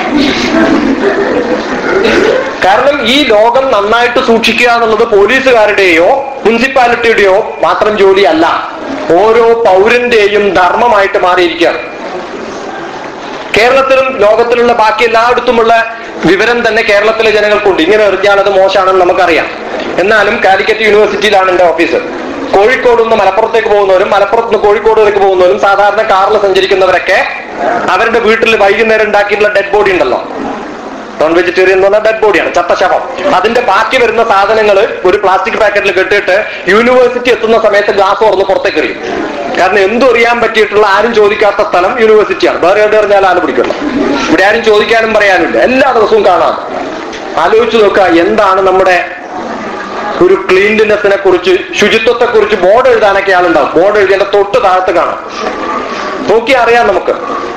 കാരണം ഈ ലോകം നന്നായിട്ട് സൂക്ഷിക്കുക എന്നുള്ളത് പോലീസുകാരുടെയോ മുനിസിപ്പാലിറ്റിയുടെയോ മാത്രം ജോലിയല്ല ഓരോ പൗരന്റെയും ധർമ്മമായിട്ട് മാറിയിരിക്കുകയാണ് കേരളത്തിലും ലോകത്തിലുള്ള ബാക്കി എല്ലായിടത്തുമുള്ള വിവരം തന്നെ കേരളത്തിലെ ജനങ്ങൾക്കുണ്ട് ഇങ്ങനെ എറിഞ്ഞാൽ അത് മോശമാണെന്ന് നമുക്കറിയാം എന്നാലും കാലിക്കറ്റ് യൂണിവേഴ്സിറ്റിയിലാണ് എന്റെ ഓഫീസ് കോഴിക്കോട് നിന്ന് മലപ്പുറത്തേക്ക് പോകുന്നവരും മലപ്പുറത്ത് നിന്ന് കോഴിക്കോടേക്ക് പോകുന്നവരും സാധാരണ കാറിൽ സഞ്ചരിക്കുന്നവരൊക്കെ അവരുടെ വീട്ടിൽ വൈകുന്നേരം ഉണ്ടാക്കിയിട്ടുള്ള ഡെഡ് ബോഡി ഉണ്ടല്ലോ നോൺ വെജിറ്റേറിയൻ എന്ന് പറഞ്ഞാൽ ഡെഡ് ബോഡിയാണ് ചത്ത ശവം അതിന്റെ ബാക്കി വരുന്ന സാധനങ്ങൾ ഒരു പ്ലാസ്റ്റിക് പാക്കറ്റിൽ കെട്ടിയിട്ട് യൂണിവേഴ്സിറ്റി എത്തുന്ന സമയത്ത് ഗ്ലാസ് തുറന്ന് പുറത്തേക്ക് എറിയും കാരണം എന്തും അറിയാൻ പറ്റിയിട്ടുള്ള ആരും ചോദിക്കാത്ത സ്ഥലം യൂണിവേഴ്സിറ്റിയാണ് വേറെ എവിടെ എറിഞ്ഞാൽ ആരും പിടിക്കണം ഇവിടെ ആരും ചോദിക്കാനും പറയാനുമില്ല എല്ലാ ദിവസവും കാണാം ആലോചിച്ചു നോക്കുക എന്താണ് നമ്മുടെ ഒരു ക്ലീൻലിനെസിനെ കുറിച്ച് ശുചിത്വത്തെ കുറിച്ച് ബോർഡ് എഴുതാനൊക്കെ ആളുണ്ടാവും ബോർഡ് എഴുതിയതിന്റെ തൊട്ട് താഴത്ത് കാണാം നോക്കി അറിയാം നമുക്ക്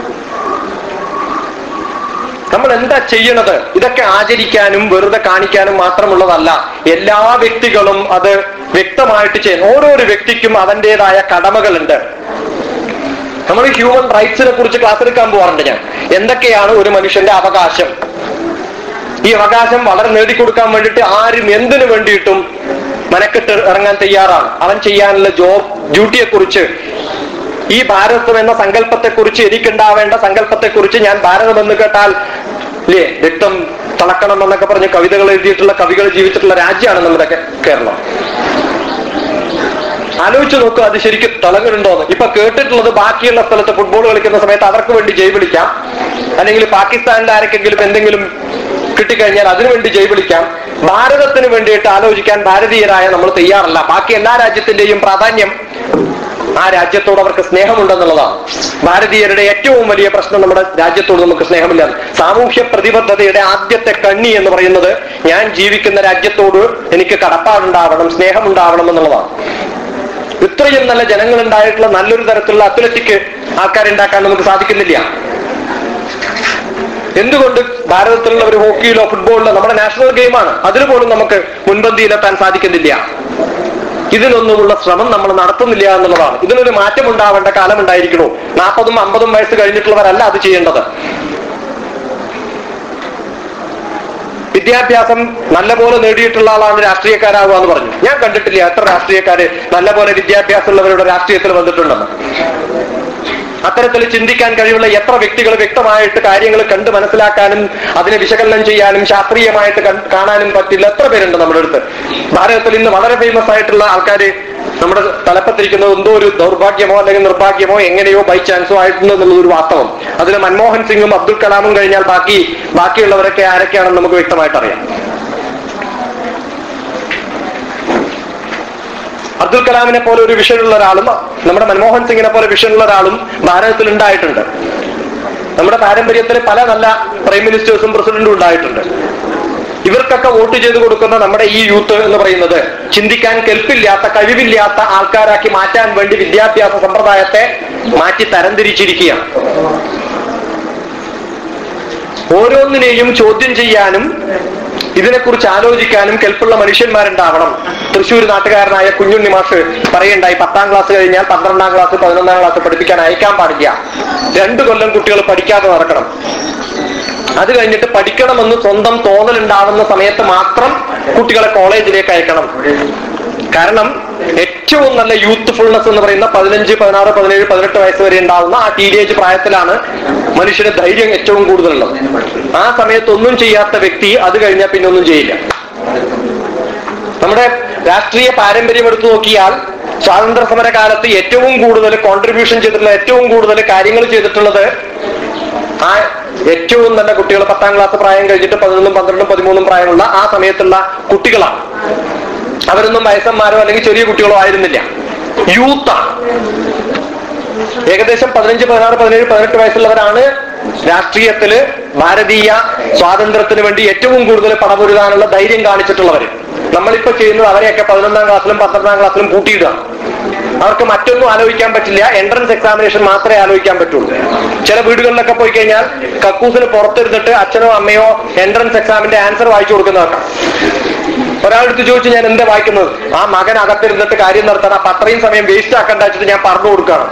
നമ്മൾ എന്താ ചെയ്യണത് ഇതൊക്കെ ആചരിക്കാനും വെറുതെ കാണിക്കാനും മാത്രമുള്ളതല്ല എല്ലാ വ്യക്തികളും അത് വ്യക്തമായിട്ട് ചെയ്യുന്നു ഓരോരോ വ്യക്തിക്കും അതിൻ്റെതായ കടമകളുണ്ട് നമ്മൾ ഹ്യൂമൻ റൈറ്റ്സിനെ കുറിച്ച് ക്ലാസ് എടുക്കാൻ പോവാറുണ്ട് ഞാൻ എന്തൊക്കെയാണ് ഒരു മനുഷ്യന്റെ അവകാശം ഈ അവകാശം വളരെ നേടിക്കൊടുക്കാൻ വേണ്ടിയിട്ട് ആരും എന്തിനു വേണ്ടിയിട്ടും മനക്കെട്ട് ഇറങ്ങാൻ തയ്യാറാണ് അവൻ ചെയ്യാനുള്ള ജോബ് ഡ്യൂട്ടിയെ കുറിച്ച് ഈ ഭാരതം എന്ന സങ്കല്പത്തെ കുറിച്ച് എനിക്കുണ്ടാവേണ്ട സങ്കല്പത്തെ കുറിച്ച് ഞാൻ ഭാരതം എന്ന് കേട്ടാൽ ഇല്ലേ രക്തം തളക്കണം എന്നൊക്കെ പറഞ്ഞ് കവിതകൾ എഴുതിയിട്ടുള്ള കവികൾ ജീവിച്ചിട്ടുള്ള രാജ്യമാണ് നമ്മുടെ കേ- കേരളം ആലോചിച്ച് നോക്കുക അത് ശരിക്കും തിളങ്ങുന്നുണ്ടോന്ന് ഇപ്പൊ കേട്ടിട്ടുള്ളത് ബാക്കിയുള്ള സ്ഥലത്ത് ഫുട്ബോൾ കളിക്കുന്ന സമയത്ത് അവർക്ക് വേണ്ടി ജയ് വിളിക്കാം അല്ലെങ്കിൽ പാകിസ്ഥാനിൽ ആരൊക്കെങ്കിലും എന്തെങ്കിലും കിട്ടിക്കഴിഞ്ഞാൽ അതിനുവേണ്ടി ജയ് വിളിക്കാം ഭാരതത്തിന് വേണ്ടിയിട്ട് ആലോചിക്കാൻ ഭാരതീയരായ നമ്മൾ തയ്യാറല്ല ബാക്കി എല്ലാ രാജ്യത്തിന്റെയും പ്രാധാന്യം ആ രാജ്യത്തോട് അവർക്ക് സ്നേഹമുണ്ടെന്നുള്ളതാണ് ഭാരതീയരുടെ ഏറ്റവും വലിയ പ്രശ്നം നമ്മുടെ രാജ്യത്തോട് നമുക്ക് സ്നേഹമില്ല സാമൂഹ്യ പ്രതിബദ്ധതയുടെ ആദ്യത്തെ കണ്ണി എന്ന് പറയുന്നത് ഞാൻ ജീവിക്കുന്ന രാജ്യത്തോട് എനിക്ക് കടപ്പാടുണ്ടാവണം സ്നേഹമുണ്ടാവണം എന്നുള്ളതാണ് ഇത്രയും നല്ല ജനങ്ങൾ ഉണ്ടായിട്ടുള്ള നല്ലൊരു തരത്തിലുള്ള അത്ലറ്റിക് ആൾക്കാരുണ്ടാക്കാൻ നമുക്ക് സാധിക്കുന്നില്ല എന്തുകൊണ്ട് ഭാരതത്തിലുള്ള ഒരു ഹോക്കിയിലോ ഫുട്ബോളിലോ നമ്മുടെ നാഷണൽ ഗെയിമാണ് അതിന് പോലും നമുക്ക് മുൻപന്തിയിലെത്താൻ സാധിക്കുന്നില്ല ഇതിനൊന്നുമുള്ള ശ്രമം നമ്മൾ നടത്തുന്നില്ല എന്നുള്ളതാണ് ഇതിനൊരു മാറ്റം ഉണ്ടാവേണ്ട കാലം ഉണ്ടായിരിക്കണോ നാൽപ്പതും അമ്പതും വയസ്സ് കഴിഞ്ഞിട്ടുള്ളവരല്ല അത് ചെയ്യേണ്ടത് വിദ്യാഭ്യാസം നല്ലപോലെ നേടിയിട്ടുള്ള ആളാണ് രാഷ്ട്രീയക്കാരാകുക എന്ന് പറഞ്ഞു ഞാൻ കണ്ടിട്ടില്ല എത്ര രാഷ്ട്രീയക്കാര് നല്ലപോലെ വിദ്യാഭ്യാസമുള്ളവരുടെ രാഷ്ട്രീയത്തിൽ വന്നിട്ടുണ്ടെന്ന് അത്തരത്തിൽ ചിന്തിക്കാൻ കഴിവുള്ള എത്ര വ്യക്തികൾ വ്യക്തമായിട്ട് കാര്യങ്ങൾ കണ്ട് മനസ്സിലാക്കാനും അതിനെ വിശകലനം ചെയ്യാനും ശാസ്ത്രീയമായിട്ട് കൺ- കാണാനും പറ്റില്ല എത്ര പേരുണ്ട് നമ്മുടെ അടുത്ത് ഭാരതത്തിൽ ഇന്ന് വളരെ ഫേമസ് ആയിട്ടുള്ള ആൾക്കാര് നമ്മുടെ തലപ്പത്തിരിക്കുന്നത് എന്തോ ഒരു ദൗർഭാഗ്യമോ അല്ലെങ്കിൽ നിർഭാഗ്യമോ എങ്ങനെയോ ബൈ ചാൻസോ ആയിട്ടുണ്ട് എന്നുള്ളത് ഒരു വാസ്തവം അതിൽ മൻമോഹൻ സിംഗും അബ്ദുൽ കലാമും കഴിഞ്ഞാൽ ബാക്കി ബാക്കിയുള്ളവരൊക്കെ ആരൊക്കെയാണെന്ന് നമുക്ക് വ്യക്തമായിട്ട് അറിയാം അബ്ദുൽ കലാമിനെ പോലെ ഒരു വിഷനുള്ള ഒരാളും നമ്മുടെ മൻമോഹൻ സിംഗിനെ പോലെ വിഷനുള്ള ഒരാളും ഭാരതത്തിൽ ഉണ്ടായിട്ടുണ്ട് നമ്മുടെ പാരമ്പര്യത്തിൽ പല നല്ല പ്രൈം മിനിസ്റ്റേഴ്സും പ്രസിഡന്റും ഉണ്ടായിട്ടുണ്ട് ഇവർക്കൊക്കെ വോട്ട് ചെയ്ത് കൊടുക്കുന്ന നമ്മുടെ ഈ യൂത്ത് എന്ന് പറയുന്നത് ചിന്തിക്കാൻ കെൽപ്പില്ലാത്ത കഴിവില്ലാത്ത ആൾക്കാരാക്കി മാറ്റാൻ വേണ്ടി വിദ്യാഭ്യാസ സമ്പ്രദായത്തെ മാറ്റി തരംതിരിച്ചിരിക്കുകയാണ് ഓരോന്നിനെയും ചോദ്യം ചെയ്യാനും ഇതിനെക്കുറിച്ച് ആലോചിക്കാനും കെൽപ്പുള്ള മനുഷ്യന്മാരുണ്ടാവണം തൃശ്ശൂർ നാട്ടുകാരനായ കുഞ്ഞുണ്ണി മാഷ് പറയുണ്ടായി പത്താം ക്ലാസ് കഴിഞ്ഞാൽ പന്ത്രണ്ടാം ക്ലാസ് പതിനൊന്നാം ക്ലാസ് പഠിപ്പിക്കാൻ അയക്കാൻ പാടില്ല രണ്ടു കൊല്ലം കുട്ടികൾ പഠിക്കാതെ നടക്കണം അത് കഴിഞ്ഞിട്ട് പഠിക്കണമെന്ന് സ്വന്തം തോന്നലുണ്ടാവുന്ന സമയത്ത് മാത്രം കുട്ടികളെ കോളേജിലേക്ക് അയക്കണം കാരണം ഏറ്റവും നല്ല യൂത്ത്ഫുൾനെസ് എന്ന് പറയുന്ന പതിനഞ്ച് പതിനാറ് പതിനേഴ് പതിനെട്ട് വയസ്സ് വരെ ഉണ്ടാവുന്ന ആ ടീനേജ് പ്രായത്തിലാണ് മനുഷ്യന് ധൈര്യം ഏറ്റവും കൂടുതലുള്ളത് ആ സമയത്ത് ഒന്നും ചെയ്യാത്ത വ്യക്തി അത് കഴിഞ്ഞാൽ പിന്നെ ഒന്നും ചെയ്യില്ല നമ്മുടെ രാഷ്ട്രീയ പാരമ്പര്യം എടുത്തു നോക്കിയാൽ സ്വാതന്ത്ര്യ സമര കാലത്ത് ഏറ്റവും കൂടുതൽ കോൺട്രിബ്യൂഷൻ ചെയ്തിട്ടുള്ള ഏറ്റവും കൂടുതൽ കാര്യങ്ങൾ ചെയ്തിട്ടുള്ളത് ആ ഏറ്റവും നല്ല കുട്ടികൾ പത്താം ക്ലാസ് പ്രായം കഴിഞ്ഞിട്ട് പതിനൊന്നും പന്ത്രണ്ടും പതിമൂന്നും പ്രായമുള്ള ആ സമയത്തുള്ള കുട്ടികളാണ് അവരൊന്നും വയസ്സന്മാരോ അല്ലെങ്കിൽ ചെറിയ കുട്ടികളോ ആയിരുന്നില്ല യൂത്താണ് ഏകദേശം പതിനഞ്ച് പതിനാറ് പതിനേഴ് പതിനെട്ട് വയസ്സുള്ളവരാണ് രാഷ്ട്രീയത്തില് ഭാരതീയ സ്വാതന്ത്ര്യത്തിന് വേണ്ടി ഏറ്റവും കൂടുതൽ പടപൊരുതാനുള്ള ധൈര്യം കാണിച്ചിട്ടുള്ളവർ നമ്മളിപ്പോ ചെയ്യുന്നത് അവരെയൊക്കെ പതിനൊന്നാം ക്ലാസ്സിലും പന്ത്രണ്ടാം ക്ലാസ്സിലും കൂട്ടിയിടുകയാണ് അവർക്ക് മറ്റൊന്നും ആലോചിക്കാൻ പറ്റില്ല എൻട്രൻസ് എക്സാമിനേഷൻ മാത്രമേ ആലോചിക്കാൻ പറ്റുള്ളൂ ചില വീടുകളിലൊക്കെ പോയി കഴിഞ്ഞാൽ കക്കൂസിന് പുറത്തിരുന്നിട്ട് അച്ഛനോ അമ്മയോ എൻട്രൻസ് എക്സാമിന്റെ ആൻസർ വായിച്ചു കൊടുക്കുന്നതൊക്കെ ഒരാളെടുത്ത് ചോദിച്ചു ഞാൻ എന്താ വായിക്കുന്നത് ആ മകൻ അകത്തിരുന്നിട്ട് കാര്യം നടത്തണം അപ്പൊ അത്രയും സമയം വേസ്റ്റ് ആക്കണ്ട വെച്ചിട്ട് ഞാൻ പറഞ്ഞു കൊടുക്കണം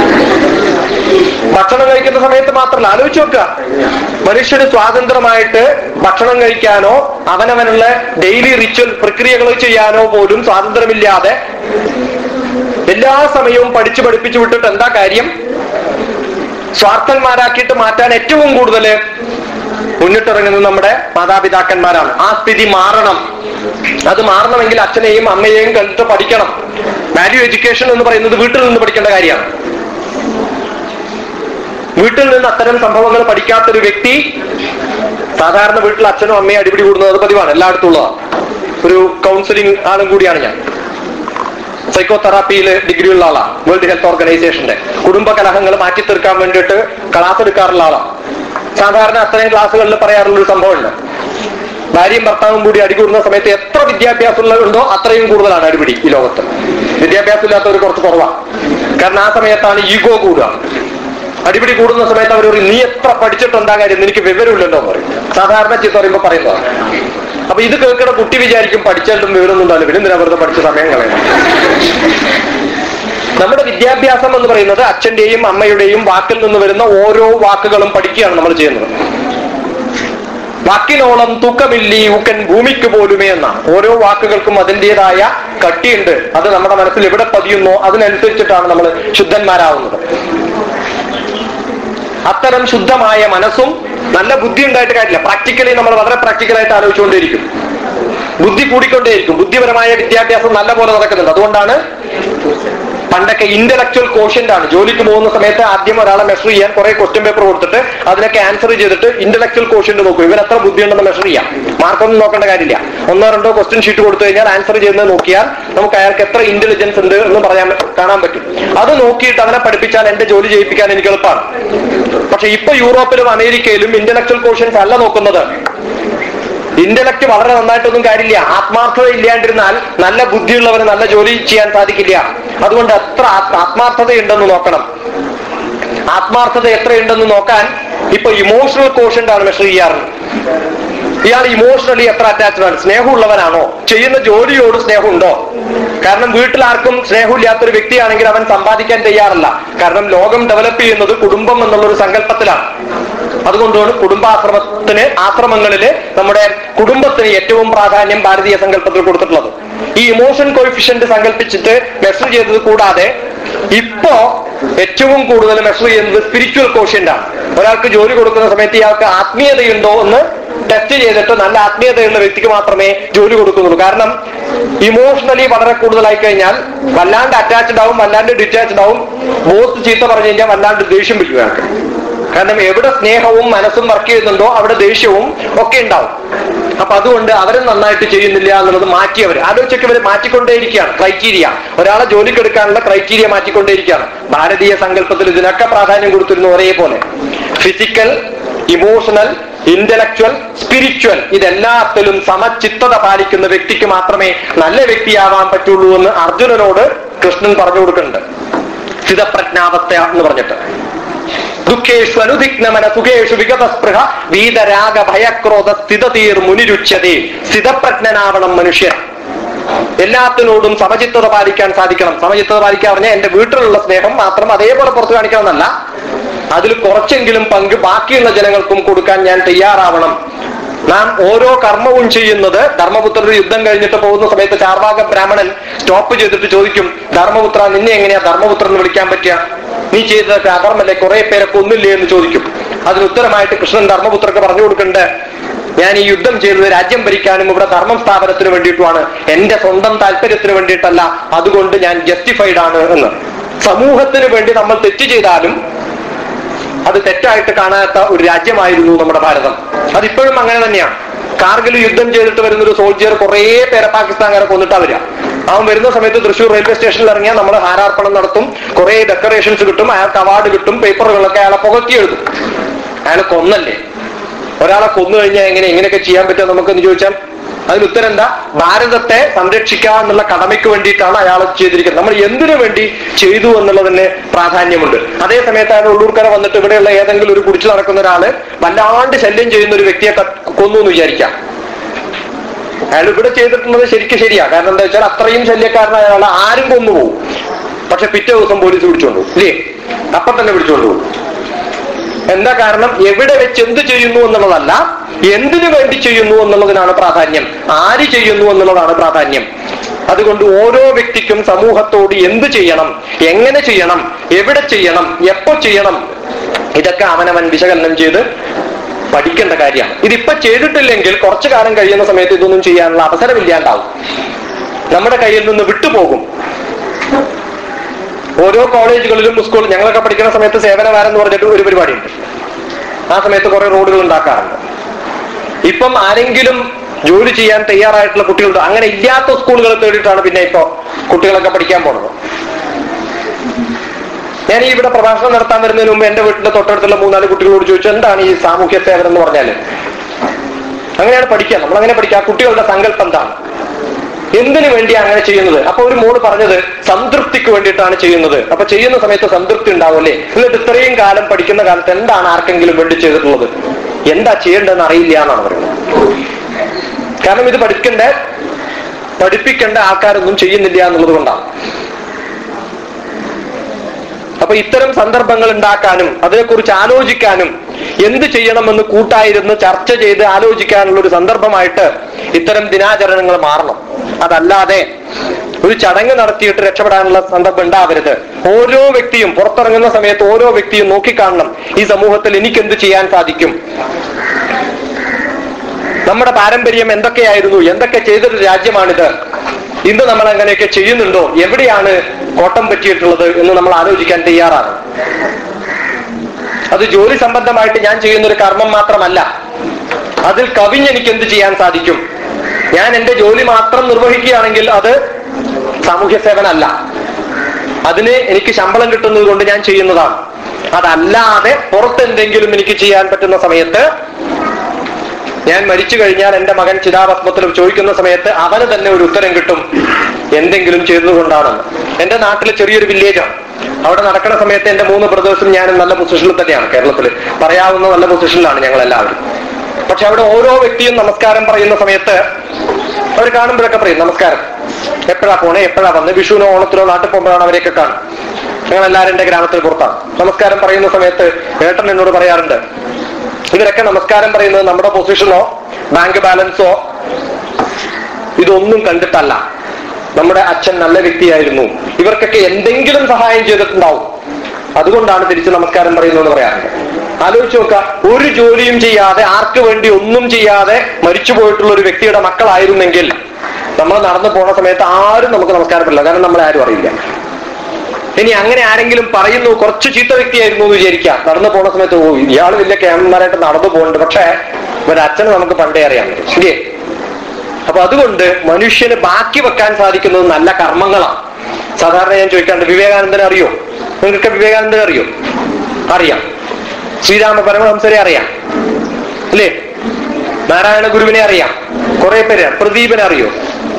ഭക്ഷണം കഴിക്കുന്ന സമയത്ത് മാത്രമല്ല ആലോചിച്ച് നോക്കുക മനുഷ്യന് സ്വാതന്ത്ര്യമായിട്ട് ഭക്ഷണം കഴിക്കാനോ അവനവനുള്ള ഡെയിലി റിച്വൽ പ്രക്രിയകൾ ചെയ്യാനോ പോലും സ്വാതന്ത്ര്യമില്ലാതെ എല്ലാ സമയവും പഠിച്ചു പഠിപ്പിച്ചു വിട്ടിട്ട് എന്താ കാര്യം സ്വാർത്ഥന്മാരാക്കിയിട്ട് മാറ്റാൻ ഏറ്റവും കൂടുതൽ മുന്നിട്ടിറങ്ങുന്നത് നമ്മുടെ മാതാപിതാക്കന്മാരാണ് ആ സ്ഥിതി മാറണം അത് മാറണമെങ്കിൽ അച്ഛനെയും അമ്മയെയും കണ്ടിട്ട് പഠിക്കണം വാല്യൂ എഡ്യൂക്കേഷൻ എന്ന് പറയുന്നത് വീട്ടിൽ നിന്ന് പഠിക്കേണ്ട കാര്യമാണ് വീട്ടിൽ നിന്ന് അത്തരം സംഭവങ്ങൾ പഠിക്കാത്തൊരു വ്യക്തി സാധാരണ വീട്ടിൽ അച്ഛനും അമ്മയും അടിപിടി കൂടുന്നത് അത് പതിവാണ് എല്ലായിടത്തും ഉള്ളതാണ് ഒരു കൗൺസിലിംഗ് ആളും കൂടിയാണ് ഞാൻ സൈക്കോ തെറാപ്പിയിൽ ഡിഗ്രി ഉള്ള ആളാണ് വേൾഡ് ഹെൽത്ത് ഓർഗനൈസേഷന്റെ കുടുംബ കലഹങ്ങൾ മാറ്റി തീർക്കാൻ വേണ്ടിയിട്ട് ക്ലാസ് എടുക്കാറുള്ള ആളാണ് സാധാരണ അത്തരം ക്ലാസ്സുകളിൽ പറയാറുള്ള ഒരു സംഭവമുണ്ട് ഭാര്യയും ഭർത്താവും കൂടി അടികൂടുന്ന സമയത്ത് എത്ര വിദ്യാഭ്യാസമുള്ളതുണ്ടോ അത്രയും കൂടുതലാണ് അടിപിടി ഈ ലോകത്ത് വിദ്യാഭ്യാസം ഇല്ലാത്തവർ കുറച്ച് കുറവാണ് കാരണം ആ സമയത്താണ് ഈഗോ കൂടുക അടിപിടി കൂടുന്ന സമയത്ത് അവർ പറയും നീ എത്ര പഠിച്ചിട്ടുണ്ടാ കാര്യം നിനക്ക് വിവരമില്ലല്ലോ എന്ന് പറയും സാധാരണ ചീത്ത പറയുമ്പോൾ പറയുന്നതാണ് അപ്പൊ ഇത് കേൾക്കുന്ന കുട്ടി വിചാരിക്കും പഠിച്ചാലും വിവരമൊന്നും ഉണ്ടാവില്ല പിന്നെ എന്തിനാ വെറുതെ പഠിച്ച സമയം കളയണം നമ്മുടെ വിദ്യാഭ്യാസം എന്ന് പറയുന്നത് അച്ഛന്റെയും അമ്മയുടെയും വാക്കിൽ നിന്ന് വരുന്ന ഓരോ വാക്കുകളും പഠിക്കുകയാണ് നമ്മൾ ചെയ്യുന്നത് വാക്കിനോളം തൂക്കമില്ലി ഊക്കൻ ഭൂമിക്ക് പോലുമേ എന്നാണ് ഓരോ വാക്കുകൾക്കും അതിൻ്റെതായ കട്ടിയുണ്ട് അത് നമ്മുടെ മനസ്സിൽ എവിടെ പതിയുന്നോ അതിനനുസരിച്ചിട്ടാണ് നമ്മൾ ശുദ്ധന്മാരാവുന്നത് അത്തരം ശുദ്ധമായ മനസ്സും നല്ല ബുദ്ധി ഉണ്ടായിട്ട് കാര്യമില്ല പ്രാക്ടിക്കലി നമ്മൾ വളരെ പ്രാക്ടിക്കലായിട്ട് ആലോചിച്ചുകൊണ്ടേയിരിക്കും ബുദ്ധി കൂടിക്കൊണ്ടേയിരിക്കും ബുദ്ധിപരമായ വിദ്യാഭ്യാസം നല്ല പോലെ നടക്കുന്നുണ്ട് അതുകൊണ്ടാണ് പണ്ടൊക്കെ ഇന്റലക്ച്വൽ കോഷ്യന്റ് ആണ് ജോലിക്ക് പോകുന്ന സമയത്ത് ആദ്യം ഒരാളെ മെഷർ ചെയ്യാൻ കുറെ ക്വസ്റ്റ്യൻ പേപ്പർ കൊടുത്തിട്ട് അതിനൊക്കെ ആൻസർ ചെയ്തിട്ട് ഇന്റലക്ച്വൽ കോഷ്യന്റ് നോക്കും ഇവൻ എത്ര ബുദ്ധിയുണ്ടെന്ന് മെഷർ ചെയ്യാം മാർക്കൊന്നും നോക്കേണ്ട കാര്യമില്ല ഒന്നോ രണ്ടോ ക്വസ്റ്റ്യൻ ഷീറ്റ് കൊടുത്തു കഴിഞ്ഞാൽ ആൻസർ ചെയ്യുന്നത് നോക്കിയാൽ നമുക്ക് അയാൾക്ക് എത്ര ഇന്റലിജൻസ് ഉണ്ട് എന്ന് പറയാൻ കാണാൻ പറ്റും അത് നോക്കിയിട്ട് അവനെ പഠിപ്പിച്ചാൽ എന്റെ ജോലി ചെയ്യിപ്പിക്കാൻ എനിക്ക് എളുപ്പമാണ് പക്ഷെ ഇപ്പൊ യൂറോപ്പിലും അമേരിക്കയിലും ഇന്റലക്ച്വൽ കോഷ്യൻസ് അല്ല നോക്കുന്നത് ഇന്റലക്ട് വളരെ നന്നായിട്ടൊന്നും കാര്യമില്ല ആത്മാർത്ഥത ഇല്ലാണ്ടിരുന്നാൽ നല്ല ബുദ്ധിയുള്ളവന് നല്ല ജോലി ചെയ്യാൻ സാധിക്കില്ല അതുകൊണ്ട് എത്ര ആത്മ- ആത്മാർത്ഥതയുണ്ടെന്ന് നോക്കണം ആത്മാർത്ഥത എത്രയുണ്ടെന്ന് നോക്കാൻ ഇപ്പൊ ഇമോഷണൽ കോഷ്യന്റ് ആണ് മെഷർ ചെയ്യാറ് ഇയാൾ ഇമോഷണലി എത്ര അറ്റാച്ച്ഡ് ആണ് സ്നേഹമുള്ളവനാണോ ചെയ്യുന്ന ജോലിയോട് സ്നേഹമുണ്ടോ കാരണം വീട്ടിൽ ആർക്കും സ്നേഹമില്ലാത്തൊരു വ്യക്തിയാണെങ്കിൽ അവൻ സമ്പാദിക്കാൻ തയ്യാറല്ല കാരണം ലോകം ഡെവലപ്പ് ചെയ്യുന്നത് കുടുംബം എന്നുള്ള ഒരു സങ്കല്പത്തിലാണ് അതുകൊണ്ടാണ് കുടുംബാശ്രമത്തിന് ആശ്രമങ്ങളില് നമ്മുടെ കുടുംബത്തിന് ഏറ്റവും പ്രാധാന്യം ഭാരതീയ സങ്കല്പത്തിൽ കൊടുത്തിട്ടുള്ളത് ഈ ഇമോഷൻ കോയിഫിഷ്യന്റ് സങ്കല്പിച്ചിട്ട് മെഷർ ചെയ്തത് കൂടാതെ ഇപ്പോ ഏറ്റവും കൂടുതൽ മെഷർ ചെയ്യുന്നത് സ്പിരിച്വൽ കോഷ്യന്റ് ആണ് ഒരാൾക്ക് ജോലി കൊടുക്കുന്ന സമയത്ത് ഇയാൾക്ക് ആത്മീയതയുണ്ടോ എന്ന് ടെസ്റ്റ് ചെയ്തിട്ട് നല്ല ആത്മീയതയുള്ള വ്യക്തിക്ക് മാത്രമേ ജോലി കൊടുക്കുന്നുള്ളൂ കാരണം ഇമോഷണലി വളരെ കൂടുതലായി കഴിഞ്ഞാൽ വല്ലാണ്ട് അറ്റാച്ച്ഡ് ആവും വല്ലാണ്ട് ഡിറ്റാച്ച്ഡ് ആവും ബോസ് ചീത്ത പറഞ്ഞു കഴിഞ്ഞാൽ വല്ലാണ്ട് ദേഷ്യം പിടിക്കും അയാൾക്ക് കാരണം എവിടെ സ്നേഹവും മനസ്സും വർക്ക് ചെയ്യുന്നുണ്ടോ അവിടെ ദേഷ്യവും ഒക്കെ ഉണ്ടാവും അപ്പൊ അതുകൊണ്ട് അവരും നന്നായിട്ട് ചെയ്യുന്നില്ല എന്നുള്ളത് മാറ്റിയവർ ആലോചിച്ചൊക്കെ ഇവർ മാറ്റിക്കൊണ്ടേയിരിക്കുകയാണ് ക്രൈറ്റീരിയ ഒരാളെ ജോലിക്കെടുക്കാനുള്ള ക്രൈറ്റീരിയ മാറ്റിക്കൊണ്ടേയിരിക്കുകയാണ് ഭാരതീയ സങ്കല്പത്തിൽ ഇതിനൊക്കെ പ്രാധാന്യം കൊടുത്തിരുന്നു ഒരേപോലെ ഫിസിക്കൽ ഇമോഷണൽ ഇന്റലക്ച്വൽ സ്പിരിച്വൽ ഇതെല്ലാത്തിലും സമചിത്തത പാലിക്കുന്ന വ്യക്തിക്ക് മാത്രമേ നല്ല വ്യക്തിയാവാൻ പറ്റുള്ളൂ എന്ന് അർജുനനോട് കൃഷ്ണൻ പറഞ്ഞു കൊടുക്കുന്നുണ്ട് സ്ഥിതപ്രജ്ഞാവസ്ഥ എന്ന് പറഞ്ഞിട്ട് ദുഃഖേഷു അനുദിഗ്നമന സുഖേഷു വിഗതസ്പൃഹ വീതരാഗ ഭയക്രോധ സ്ഥിതതീർ മുനിരുച്യതേ സ്ഥിതപ്രജ്ഞനാവണം മനുഷ്യൻ എല്ലാത്തിനോടും സമചിത്തത പാലിക്കാൻ സാധിക്കണം സമചിത്തത പാലിക്കാൻ പറഞ്ഞാൽ എന്റെ വീട്ടിലുള്ള സ്നേഹം മാത്രം അതേപോലെ പുറത്തു കാണിക്കണമെന്നല്ല അതിൽ കുറച്ചെങ്കിലും പങ്ക് ബാക്കിയുള്ള ജനങ്ങൾക്കും കൊടുക്കാൻ ഞാൻ തയ്യാറാവണം നാം ഓരോ കർമ്മവും ചെയ്യുന്നത് ധർമ്മപുത്രർ യുദ്ധം കഴിഞ്ഞിട്ട് പോകുന്ന സമയത്ത് ചാർവാക ബ്രാഹ്മണൻ സ്റ്റോപ്പ് ചെയ്തിട്ട് ചോദിക്കും ധർമ്മപുത്ര നിന്നെ എങ്ങനെയാ ധർമ്മപുത്രൻ എന്ന് വിളിക്കാൻ പറ്റുക നീ ചെയ്തതൊക്കെ അധർമ്മല്ലേ കുറെ പേരെ കൊന്നില്ലേ എന്ന് ചോദിക്കും അതിന് ഉത്തരമായിട്ട് കൃഷ്ണൻ ധർമ്മപുത്രക്ക് പറഞ്ഞു കൊടുക്കേണ്ട ഞാൻ ഈ യുദ്ധം ചെയ്തത് രാജ്യം ഭരിക്കാനും ഇവിടെ ധർമ്മം സ്ഥാപനത്തിന് വേണ്ടിയിട്ടുമാണ് എന്റെ സ്വന്തം താല്പര്യത്തിന് വേണ്ടിയിട്ടല്ല അതുകൊണ്ട് ഞാൻ ജസ്റ്റിഫൈഡ് ആണ് എന്ന് സമൂഹത്തിന് വേണ്ടി നമ്മൾ തെറ്റ് ചെയ്താലും അത് തെറ്റായിട്ട് കാണാത്ത ഒരു രാജ്യമായിരുന്നു നമ്മുടെ ഭാരതം അതിപ്പോഴും അങ്ങനെ തന്നെയാണ് കാർഗിൽ യുദ്ധം ചെയ്തിട്ട് വരുന്ന ഒരു സോൾജിയർ കുറേ പേരെ പാകിസ്ഥാൻകാരെ കൊന്നിട്ടാ വരിക അവൻ വരുന്ന സമയത്ത് തൃശ്ശൂർ റെയിൽവേ സ്റ്റേഷനിൽ ഇറങ്ങിയാൽ നമ്മൾ ഹാരാർപ്പണം നടത്തും കുറെ ഡെക്കറേഷൻസ് കിട്ടും അയാൾക്ക് അവാർഡ് കിട്ടും പേപ്പറുകളൊക്കെ അയാളെ പുകത്തി എഴുതും അയാൾ കൊന്നല്ലേ ഒരാളെ കൊന്നു കഴിഞ്ഞാൽ എങ്ങനെ ഇങ്ങനെയൊക്കെ ചെയ്യാൻ പറ്റുമോ നമുക്കെന്ന് ചോദിച്ചാൽ അതിന് ഉത്തരം എന്താ ഭാരതത്തെ സംരക്ഷിക്കുക എന്നുള്ള കടമയ്ക്ക് വേണ്ടിയിട്ടാണ് അയാൾ ചെയ്തിരിക്കുന്നത് നമ്മൾ എന്തിനു വേണ്ടി ചെയ്തു എന്നുള്ളതിന് പ്രാധാന്യമുണ്ട് അതേ സമയത്ത് അയാൾ ഉള്ളൂർക്കര വന്നിട്ട് ഇവിടെയുള്ള ഏതെങ്കിലും ഒരു കുടിച്ചു നടക്കുന്ന ഒരാള് വല്ലാണ്ട് ശല്യം ചെയ്യുന്ന ഒരു വ്യക്തിയെ ക- കൊന്നു എന്ന് വിചാരിക്കാം അയാൾ ഇവിടെ ചെയ്തിട്ടുള്ളത് ശരിക്കും ശരിയാ കാരണം എന്താ വെച്ചാൽ അത്രയും ശല്യക്കാരനായ അയാൾ ആരും കൊന്നുപോകും പക്ഷെ പിറ്റേ ദിവസം പോലീസ് പിടിച്ചോണ്ടു ഇല്ലേ അപ്പൊ തന്നെ പിടിച്ചോണ്ടു പോകും എന്താ കാരണം എവിടെ വെച്ച് എന്ത് ചെയ്യുന്നു എന്നുള്ളതല്ല എന്തിനു വേണ്ടി ചെയ്യുന്നു എന്നുള്ളതിനാണ് പ്രാധാന്യം ആര് ചെയ്യുന്നു എന്നുള്ളതാണ് പ്രാധാന്യം അതുകൊണ്ട് ഓരോ വ്യക്തിക്കും സമൂഹത്തോട് എന്ത് ചെയ്യണം എങ്ങനെ ചെയ്യണം എവിടെ ചെയ്യണം എപ്പോ ചെയ്യണം ഇതൊക്കെ അവനവൻ വിശകലനം ചെയ്ത് പഠിക്കേണ്ട കാര്യമാണ് ഇതിപ്പോ ചെയ്തിട്ടില്ലെങ്കിൽ കുറച്ചു കാലം കഴിയുന്ന സമയത്ത് ഇതൊന്നും ചെയ്യാനുള്ള അവസരമില്ലാണ്ടാവും നമ്മുടെ കയ്യിൽ നിന്ന് വിട്ടുപോകും ഓരോ കോളേജുകളിലും സ്കൂൾ ഞങ്ങളൊക്കെ പഠിക്കുന്ന സമയത്ത് സേവനവാരം എന്ന് പറഞ്ഞിട്ട് ഒരു പരിപാടിയുണ്ട് ആ സമയത്ത് കുറെ റോഡുകൾ ഉണ്ടാക്കാറുണ്ട് ഇപ്പം ആരെങ്കിലും ജോലി ചെയ്യാൻ തയ്യാറായിട്ടുള്ള കുട്ടികളുണ്ട് അങ്ങനെ ഇല്ലാത്ത സ്കൂളുകൾ തേടിയിട്ടാണ് പിന്നെ ഇപ്പോ കുട്ടികളൊക്കെ പഠിക്കാൻ പോണത് ഞാൻ ഈ ഇവിടെ പ്രഭാഷണം നടത്താൻ വരുന്നതിന് മുമ്പ് എന്റെ വീട്ടിന്റെ തൊട്ടടുത്തുള്ള മൂന്നാല് കുട്ടികളോട് ചോദിച്ചു എന്താണ് ഈ സാമൂഹ്യ സേവനം എന്ന് പറഞ്ഞാല് അങ്ങനെയാണ് പഠിക്കുക നമ്മൾ അങ്ങനെ പഠിക്കുക ആ കുട്ടികളുടെ സങ്കല്പം എന്താണ് എന്തിനു വേണ്ടിയാണ് അങ്ങനെ ചെയ്യുന്നത് അപ്പൊ ഒരു മോള് പറഞ്ഞത് സംതൃപ്തിക്ക് വേണ്ടിയിട്ടാണ് ചെയ്യുന്നത് അപ്പൊ ചെയ്യുന്ന സമയത്ത് സംതൃപ്തി ഉണ്ടാവില്ലേ എന്നിട്ട് ഇത്രയും കാലം പഠിക്കുന്ന കാലത്ത് എന്താണ് ആർക്കെങ്കിലും വേണ്ടി ചെയ്തിട്ടുള്ളത് എന്താ ചെയ്യേണ്ടതെന്ന് അറിയില്ല എന്നാണ് പറയുന്നത് കാരണം ഇത് പഠിക്കേണ്ട പഠിപ്പിക്കേണ്ട ആൾക്കാരൊന്നും ചെയ്യുന്നില്ല എന്നുള്ളത് കൊണ്ടാണ് അപ്പൊ ഇത്തരം സന്ദർഭങ്ങൾ ഉണ്ടാക്കാനും അതിനെക്കുറിച്ച് ആലോചിക്കാനും എന്ത് ചെയ്യണമെന്ന് കൂട്ടായിരുന്ന് ചർച്ച ചെയ്ത് ആലോചിക്കാനുള്ള ഒരു സന്ദർഭമായിട്ട് ഇത്തരം ദിനാചരണങ്ങൾ മാറണം അതല്ലാതെ ഒരു ചടങ്ങ് നടത്തിയിട്ട് രക്ഷപ്പെടാനുള്ള സന്ദർഭം ഉണ്ടാവരുത് ഓരോ വ്യക്തിയും പുറത്തിറങ്ങുന്ന സമയത്ത് ഓരോ വ്യക്തിയും നോക്കിക്കാണണം ഈ സമൂഹത്തിൽ എനിക്ക് എന്ത് ചെയ്യാൻ സാധിക്കും നമ്മുടെ പാരമ്പര്യം എന്തൊക്കെയായിരുന്നു എന്തൊക്കെ ചെയ്തൊരു രാജ്യമാണിത് ഇന്ന് നമ്മൾ അങ്ങനെയൊക്കെ ചെയ്യുന്നുണ്ടോ എവിടെയാണ് കോട്ടം പറ്റിയിട്ടുള്ളത് എന്ന് നമ്മൾ ആലോചിക്കാൻ തയ്യാറാണ് അത് ജോലി സംബന്ധമായിട്ട് ഞാൻ ചെയ്യുന്ന ഒരു കർമ്മം മാത്രമല്ല അതിൽ കവിഞ്ഞ് എനിക്ക് എന്ത് ചെയ്യാൻ സാധിക്കും ഞാൻ എന്റെ ജോലി മാത്രം നിർവഹിക്കുകയാണെങ്കിൽ അത് സാമൂഹ്യ സേവനമല്ല അതിന് എനിക്ക് ശമ്പളം കിട്ടുന്നത് കൊണ്ട് ഞാൻ ചെയ്യുന്നതാണ് അതല്ലാതെ പുറത്തെന്തെങ്കിലും എനിക്ക് ചെയ്യാൻ പറ്റുന്ന സമയത്ത് ഞാൻ മരിച്ചു കഴിഞ്ഞാൽ എന്റെ മകൻ ചിതാഭസ്മത്തിൽ ചോദിക്കുന്ന സമയത്ത് അവന് തന്നെ ഒരു ഉത്തരം കിട്ടും എന്തെങ്കിലും ചെയ്തതുകൊണ്ടാണെന്ന് എന്റെ നാട്ടിലെ ചെറിയൊരു വില്ലേജാണ് അവിടെ നടക്കുന്ന സമയത്ത് എന്റെ മൂന്ന് ബ്രദേഴ്സും ഞാനും നല്ല പൊസിഷനിൽ തന്നെയാണ് കേരളത്തിൽ പറയാവുന്ന നല്ല പൊസിഷനിലാണ് ഞങ്ങൾ എല്ലാവരും പക്ഷെ അവിടെ ഓരോ വ്യക്തിയും നമസ്കാരം പറയുന്ന സമയത്ത് അവർ കാണുമ്പോഴൊക്കെ പറയും നമസ്കാരം എപ്പോഴാ പോണേ എപ്പോഴാ വന്ന് വിഷുവിനോ ഓണത്തിനോ നാട്ടിൽ പോകുമ്പോഴാണ് അവരെയൊക്കെ കാണും ഞങ്ങൾ എല്ലാവരും എന്റെ ഗ്രാമത്തിൽ പുറത്താണ് നമസ്കാരം പറയുന്ന സമയത്ത് ഏട്ടൻ എന്നോട് പറയാറുണ്ട് ഇവരൊക്കെ നമസ്കാരം പറയുന്നത് നമ്മുടെ പൊസിഷനോ ബാങ്ക് ബാലൻസോ ഇതൊന്നും കണ്ടിട്ടല്ല നമ്മുടെ അച്ഛൻ നല്ല വ്യക്തിയായിരുന്നു ഇവർക്കൊക്കെ എന്തെങ്കിലും സഹായം ചെയ്തിട്ടുണ്ടാവും അതുകൊണ്ടാണ് തിരിച്ച് നമസ്കാരം പറയുന്നതെന്ന് പറയാറുണ്ട് ആലോചിച്ച് നോക്കുക ഒരു ജോലിയും ചെയ്യാതെ ആർക്ക് വേണ്ടി ഒന്നും ചെയ്യാതെ മരിച്ചു പോയിട്ടുള്ള ഒരു വ്യക്തിയുടെ മക്കളായിരുന്നെങ്കിൽ നമ്മൾ നടന്നു പോണ സമയത്ത് ആരും നമുക്ക് നമസ്കാരം പറയില്ല കാരണം നമ്മളെ ആരും അറിയില്ല ഇനി അങ്ങനെ ആരെങ്കിലും പറയുന്നു കുറച്ച് ചീത്ത വ്യക്തിയായിരുന്നു എന്ന് വിചാരിക്കാം നടന്നു പോണ സമയത്ത് ഓ ഇയാൾ വലിയ ക്യാമന്മാരായിട്ട് നടന്നു പോകുന്നുണ്ട് പക്ഷേ ഇവരുടെ അച്ഛനെ നമുക്ക് പണ്ടേ അറിയാം ശരിയേ അപ്പൊ അതുകൊണ്ട് മനുഷ്യന് ബാക്കി വെക്കാൻ സാധിക്കുന്നത് നല്ല കർമ്മങ്ങളാണ് സാധാരണ ഞാൻ ചോദിക്കാണ്ട് വിവേകാനന്ദനെ അറിയോ നിങ്ങൾക്ക് വിവേകാനന്ദനെ അറിയോ അറിയാം ശ്രീരാമ പരമഹംസരെ അറിയാം അല്ലേ നാരായണ ഗുരുവിനെ അറിയാം കുറെ പേര് പ്രദീപനെ അറിയോ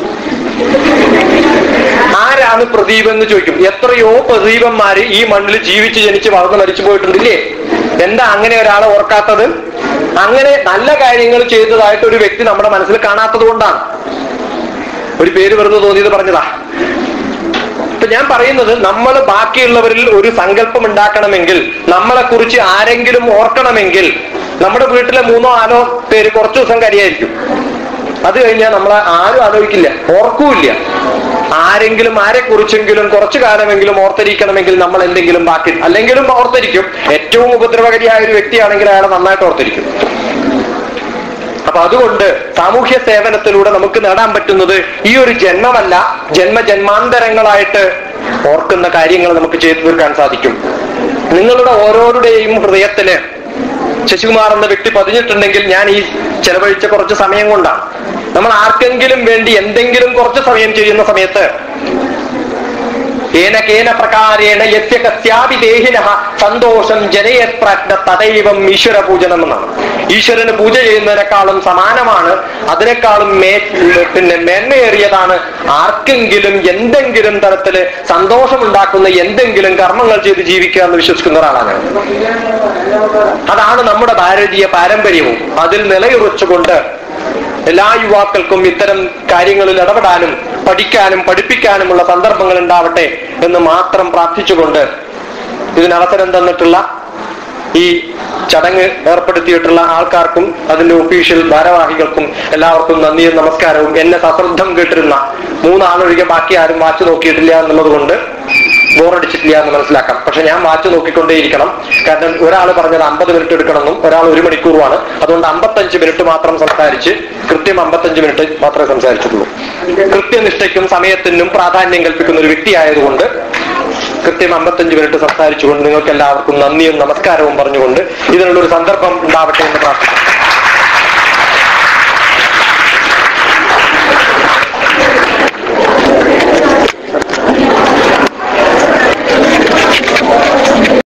ആരാണ് പ്രദീപ് എന്ന് ചോദിക്കും എത്രയോ പ്രദീപന്മാര് ഈ മണ്ണിൽ ജീവിച്ച് ജനിച്ച് വളർന്ന് മരിച്ചു പോയിട്ടുണ്ടില്ലേ എന്താ അങ്ങനെ ഒരാളെ ഓർക്കാത്തത് അങ്ങനെ നല്ല കാര്യങ്ങൾ ചെയ്തതായിട്ട് ഒരു വ്യക്തി നമ്മുടെ മനസ്സിൽ കാണാത്തത് കൊണ്ടാണ് ഒരു പേര് വെറുതെ തോന്നിയത് പറഞ്ഞതാ ഇപ്പൊ ഞാൻ പറയുന്നത് നമ്മൾ ബാക്കിയുള്ളവരിൽ ഒരു സങ്കല്പം ഉണ്ടാക്കണമെങ്കിൽ നമ്മളെ കുറിച്ച് ആരെങ്കിലും ഓർക്കണമെങ്കിൽ നമ്മുടെ വീട്ടിലെ മൂന്നോ നാലോ പേര് കുറച്ചു ദിവസം കരിയായിരിക്കും അത് കഴിഞ്ഞാൽ നമ്മളെ ആരും ആലോചിക്കില്ല ഓർക്കൂല്ല ആരെങ്കിലും ആരെ കുറിച്ചെങ്കിലും കുറച്ചു കാലമെങ്കിലും ഓർത്തിരിക്കണമെങ്കിൽ നമ്മൾ എന്തെങ്കിലും ബാക്കി അല്ലെങ്കിലും ഓർത്തിരിക്കും ഏറ്റവും ഉപദ്രവകരിയായ ഒരു വ്യക്തിയാണെങ്കിൽ അയാളെ നന്നായിട്ട് ഓർത്തിരിക്കും അപ്പൊ അതുകൊണ്ട് സാമൂഹ്യ സേവനത്തിലൂടെ നമുക്ക് നേടാൻ പറ്റുന്നത് ഈ ഒരു ജന്മമല്ല ജന്മജന്മാന്തരങ്ങളായിട്ട് ഓർക്കുന്ന കാര്യങ്ങൾ നമുക്ക് ചെയ്തു തീർക്കാൻ സാധിക്കും നിങ്ങളുടെ ഓരോരുടെയും ഹൃദയത്തില് ശശികുമാർ എന്ന വ്യക്തി പതിഞ്ഞിട്ടുണ്ടെങ്കിൽ ഞാൻ ഈ ചെലവഴിച്ച കുറച്ച് സമയം കൊണ്ടാണ് നമ്മൾ ആർക്കെങ്കിലും വേണ്ടി എന്തെങ്കിലും കുറച്ച് സമയം ചെയ്യുന്ന സമയത്ത് ഏന കേന പ്രകാരേണ യസ്യ കസ്യാപി ദേഹിന സന്തോഷം ജനയത് പ്രാജ്ഞ തദൈവം ഈശ്വര പൂജനം എന്നാണ് ഈശ്വരന് പൂജ ചെയ്യുന്നതിനേക്കാളും സമാനമാണ് അതിനേക്കാളും മേ പിന്നെ മേന്മയേറിയതാണ് ആർക്കെങ്കിലും എന്തെങ്കിലും തരത്തില് സന്തോഷമുണ്ടാക്കുന്ന എന്തെങ്കിലും കർമ്മങ്ങൾ ചെയ്ത് ജീവിക്കുക എന്ന് വിശ്വസിക്കുന്ന ഒരാളാണ് ഞാൻ. അതാണ് നമ്മുടെ ഭാരതീയ പാരമ്പര്യവും അതിൽ നിലയുറച്ചുകൊണ്ട് എല്ലാ യുവാക്കൾക്കും ഇത്തരം കാര്യങ്ങളിൽ ഇടപെടാനും പഠിക്കാനും പഠിപ്പിക്കാനുമുള്ള സന്ദർഭങ്ങൾ ഉണ്ടാവട്ടെ എന്ന് മാത്രം പ്രാർത്ഥിച്ചുകൊണ്ട് ഇതിനവസരം തന്നിട്ടുള്ള ഈ ചടങ്ങ് ഏർപ്പെടുത്തിയിട്ടുള്ള ആൾക്കാർക്കും അതിന്റെ ഒഫീഷ്യൽ ഭാരവാഹികൾക്കും എല്ലാവർക്കും നന്ദിയും നമസ്കാരവും എന്നെ സശ്രദ്ധം കേട്ടിരുന്ന മൂന്നാളൊഴികെ ബാക്കി ആരും വാച്ച് നോക്കിയിട്ടില്ല എന്നുള്ളത് കൊണ്ട് ബോറടിച്ചിട്ടില്ല എന്ന് മനസ്സിലാക്കാം പക്ഷെ ഞാൻ വാച്ച് നോക്കിക്കൊണ്ടേയിരിക്കണം കാരണം ഒരാൾ പറഞ്ഞത് അമ്പത് മിനിറ്റ് എടുക്കണമെന്നും ഒരാൾ ഒരു മണിക്കൂറുമാണ് അതുകൊണ്ട് അമ്പത്തഞ്ച് മിനിറ്റ് മാത്രം സംസാരിച്ച് കൃത്യം അമ്പത്തഞ്ച് മിനിറ്റ് മാത്രമേ സംസാരിച്ചിട്ടുള്ളൂ കൃത്യനിഷ്ഠയ്ക്കും സമയത്തിനും പ്രാധാന്യം കൽപ്പിക്കുന്ന ഒരു വ്യക്തിയായതുകൊണ്ട് കൃത്യം അമ്പത്തഞ്ച് മിനിറ്റ് സംസാരിച്ചുകൊണ്ട് നിങ്ങൾക്ക് എല്ലാവർക്കും നന്ദിയും നമസ്കാരവും പറഞ്ഞുകൊണ്ട് ഇതിനുള്ളൊരു സന്ദർഭം ഉണ്ടാവട്ടെ എന്ന് പ്രാർത്ഥിക്കുന്നു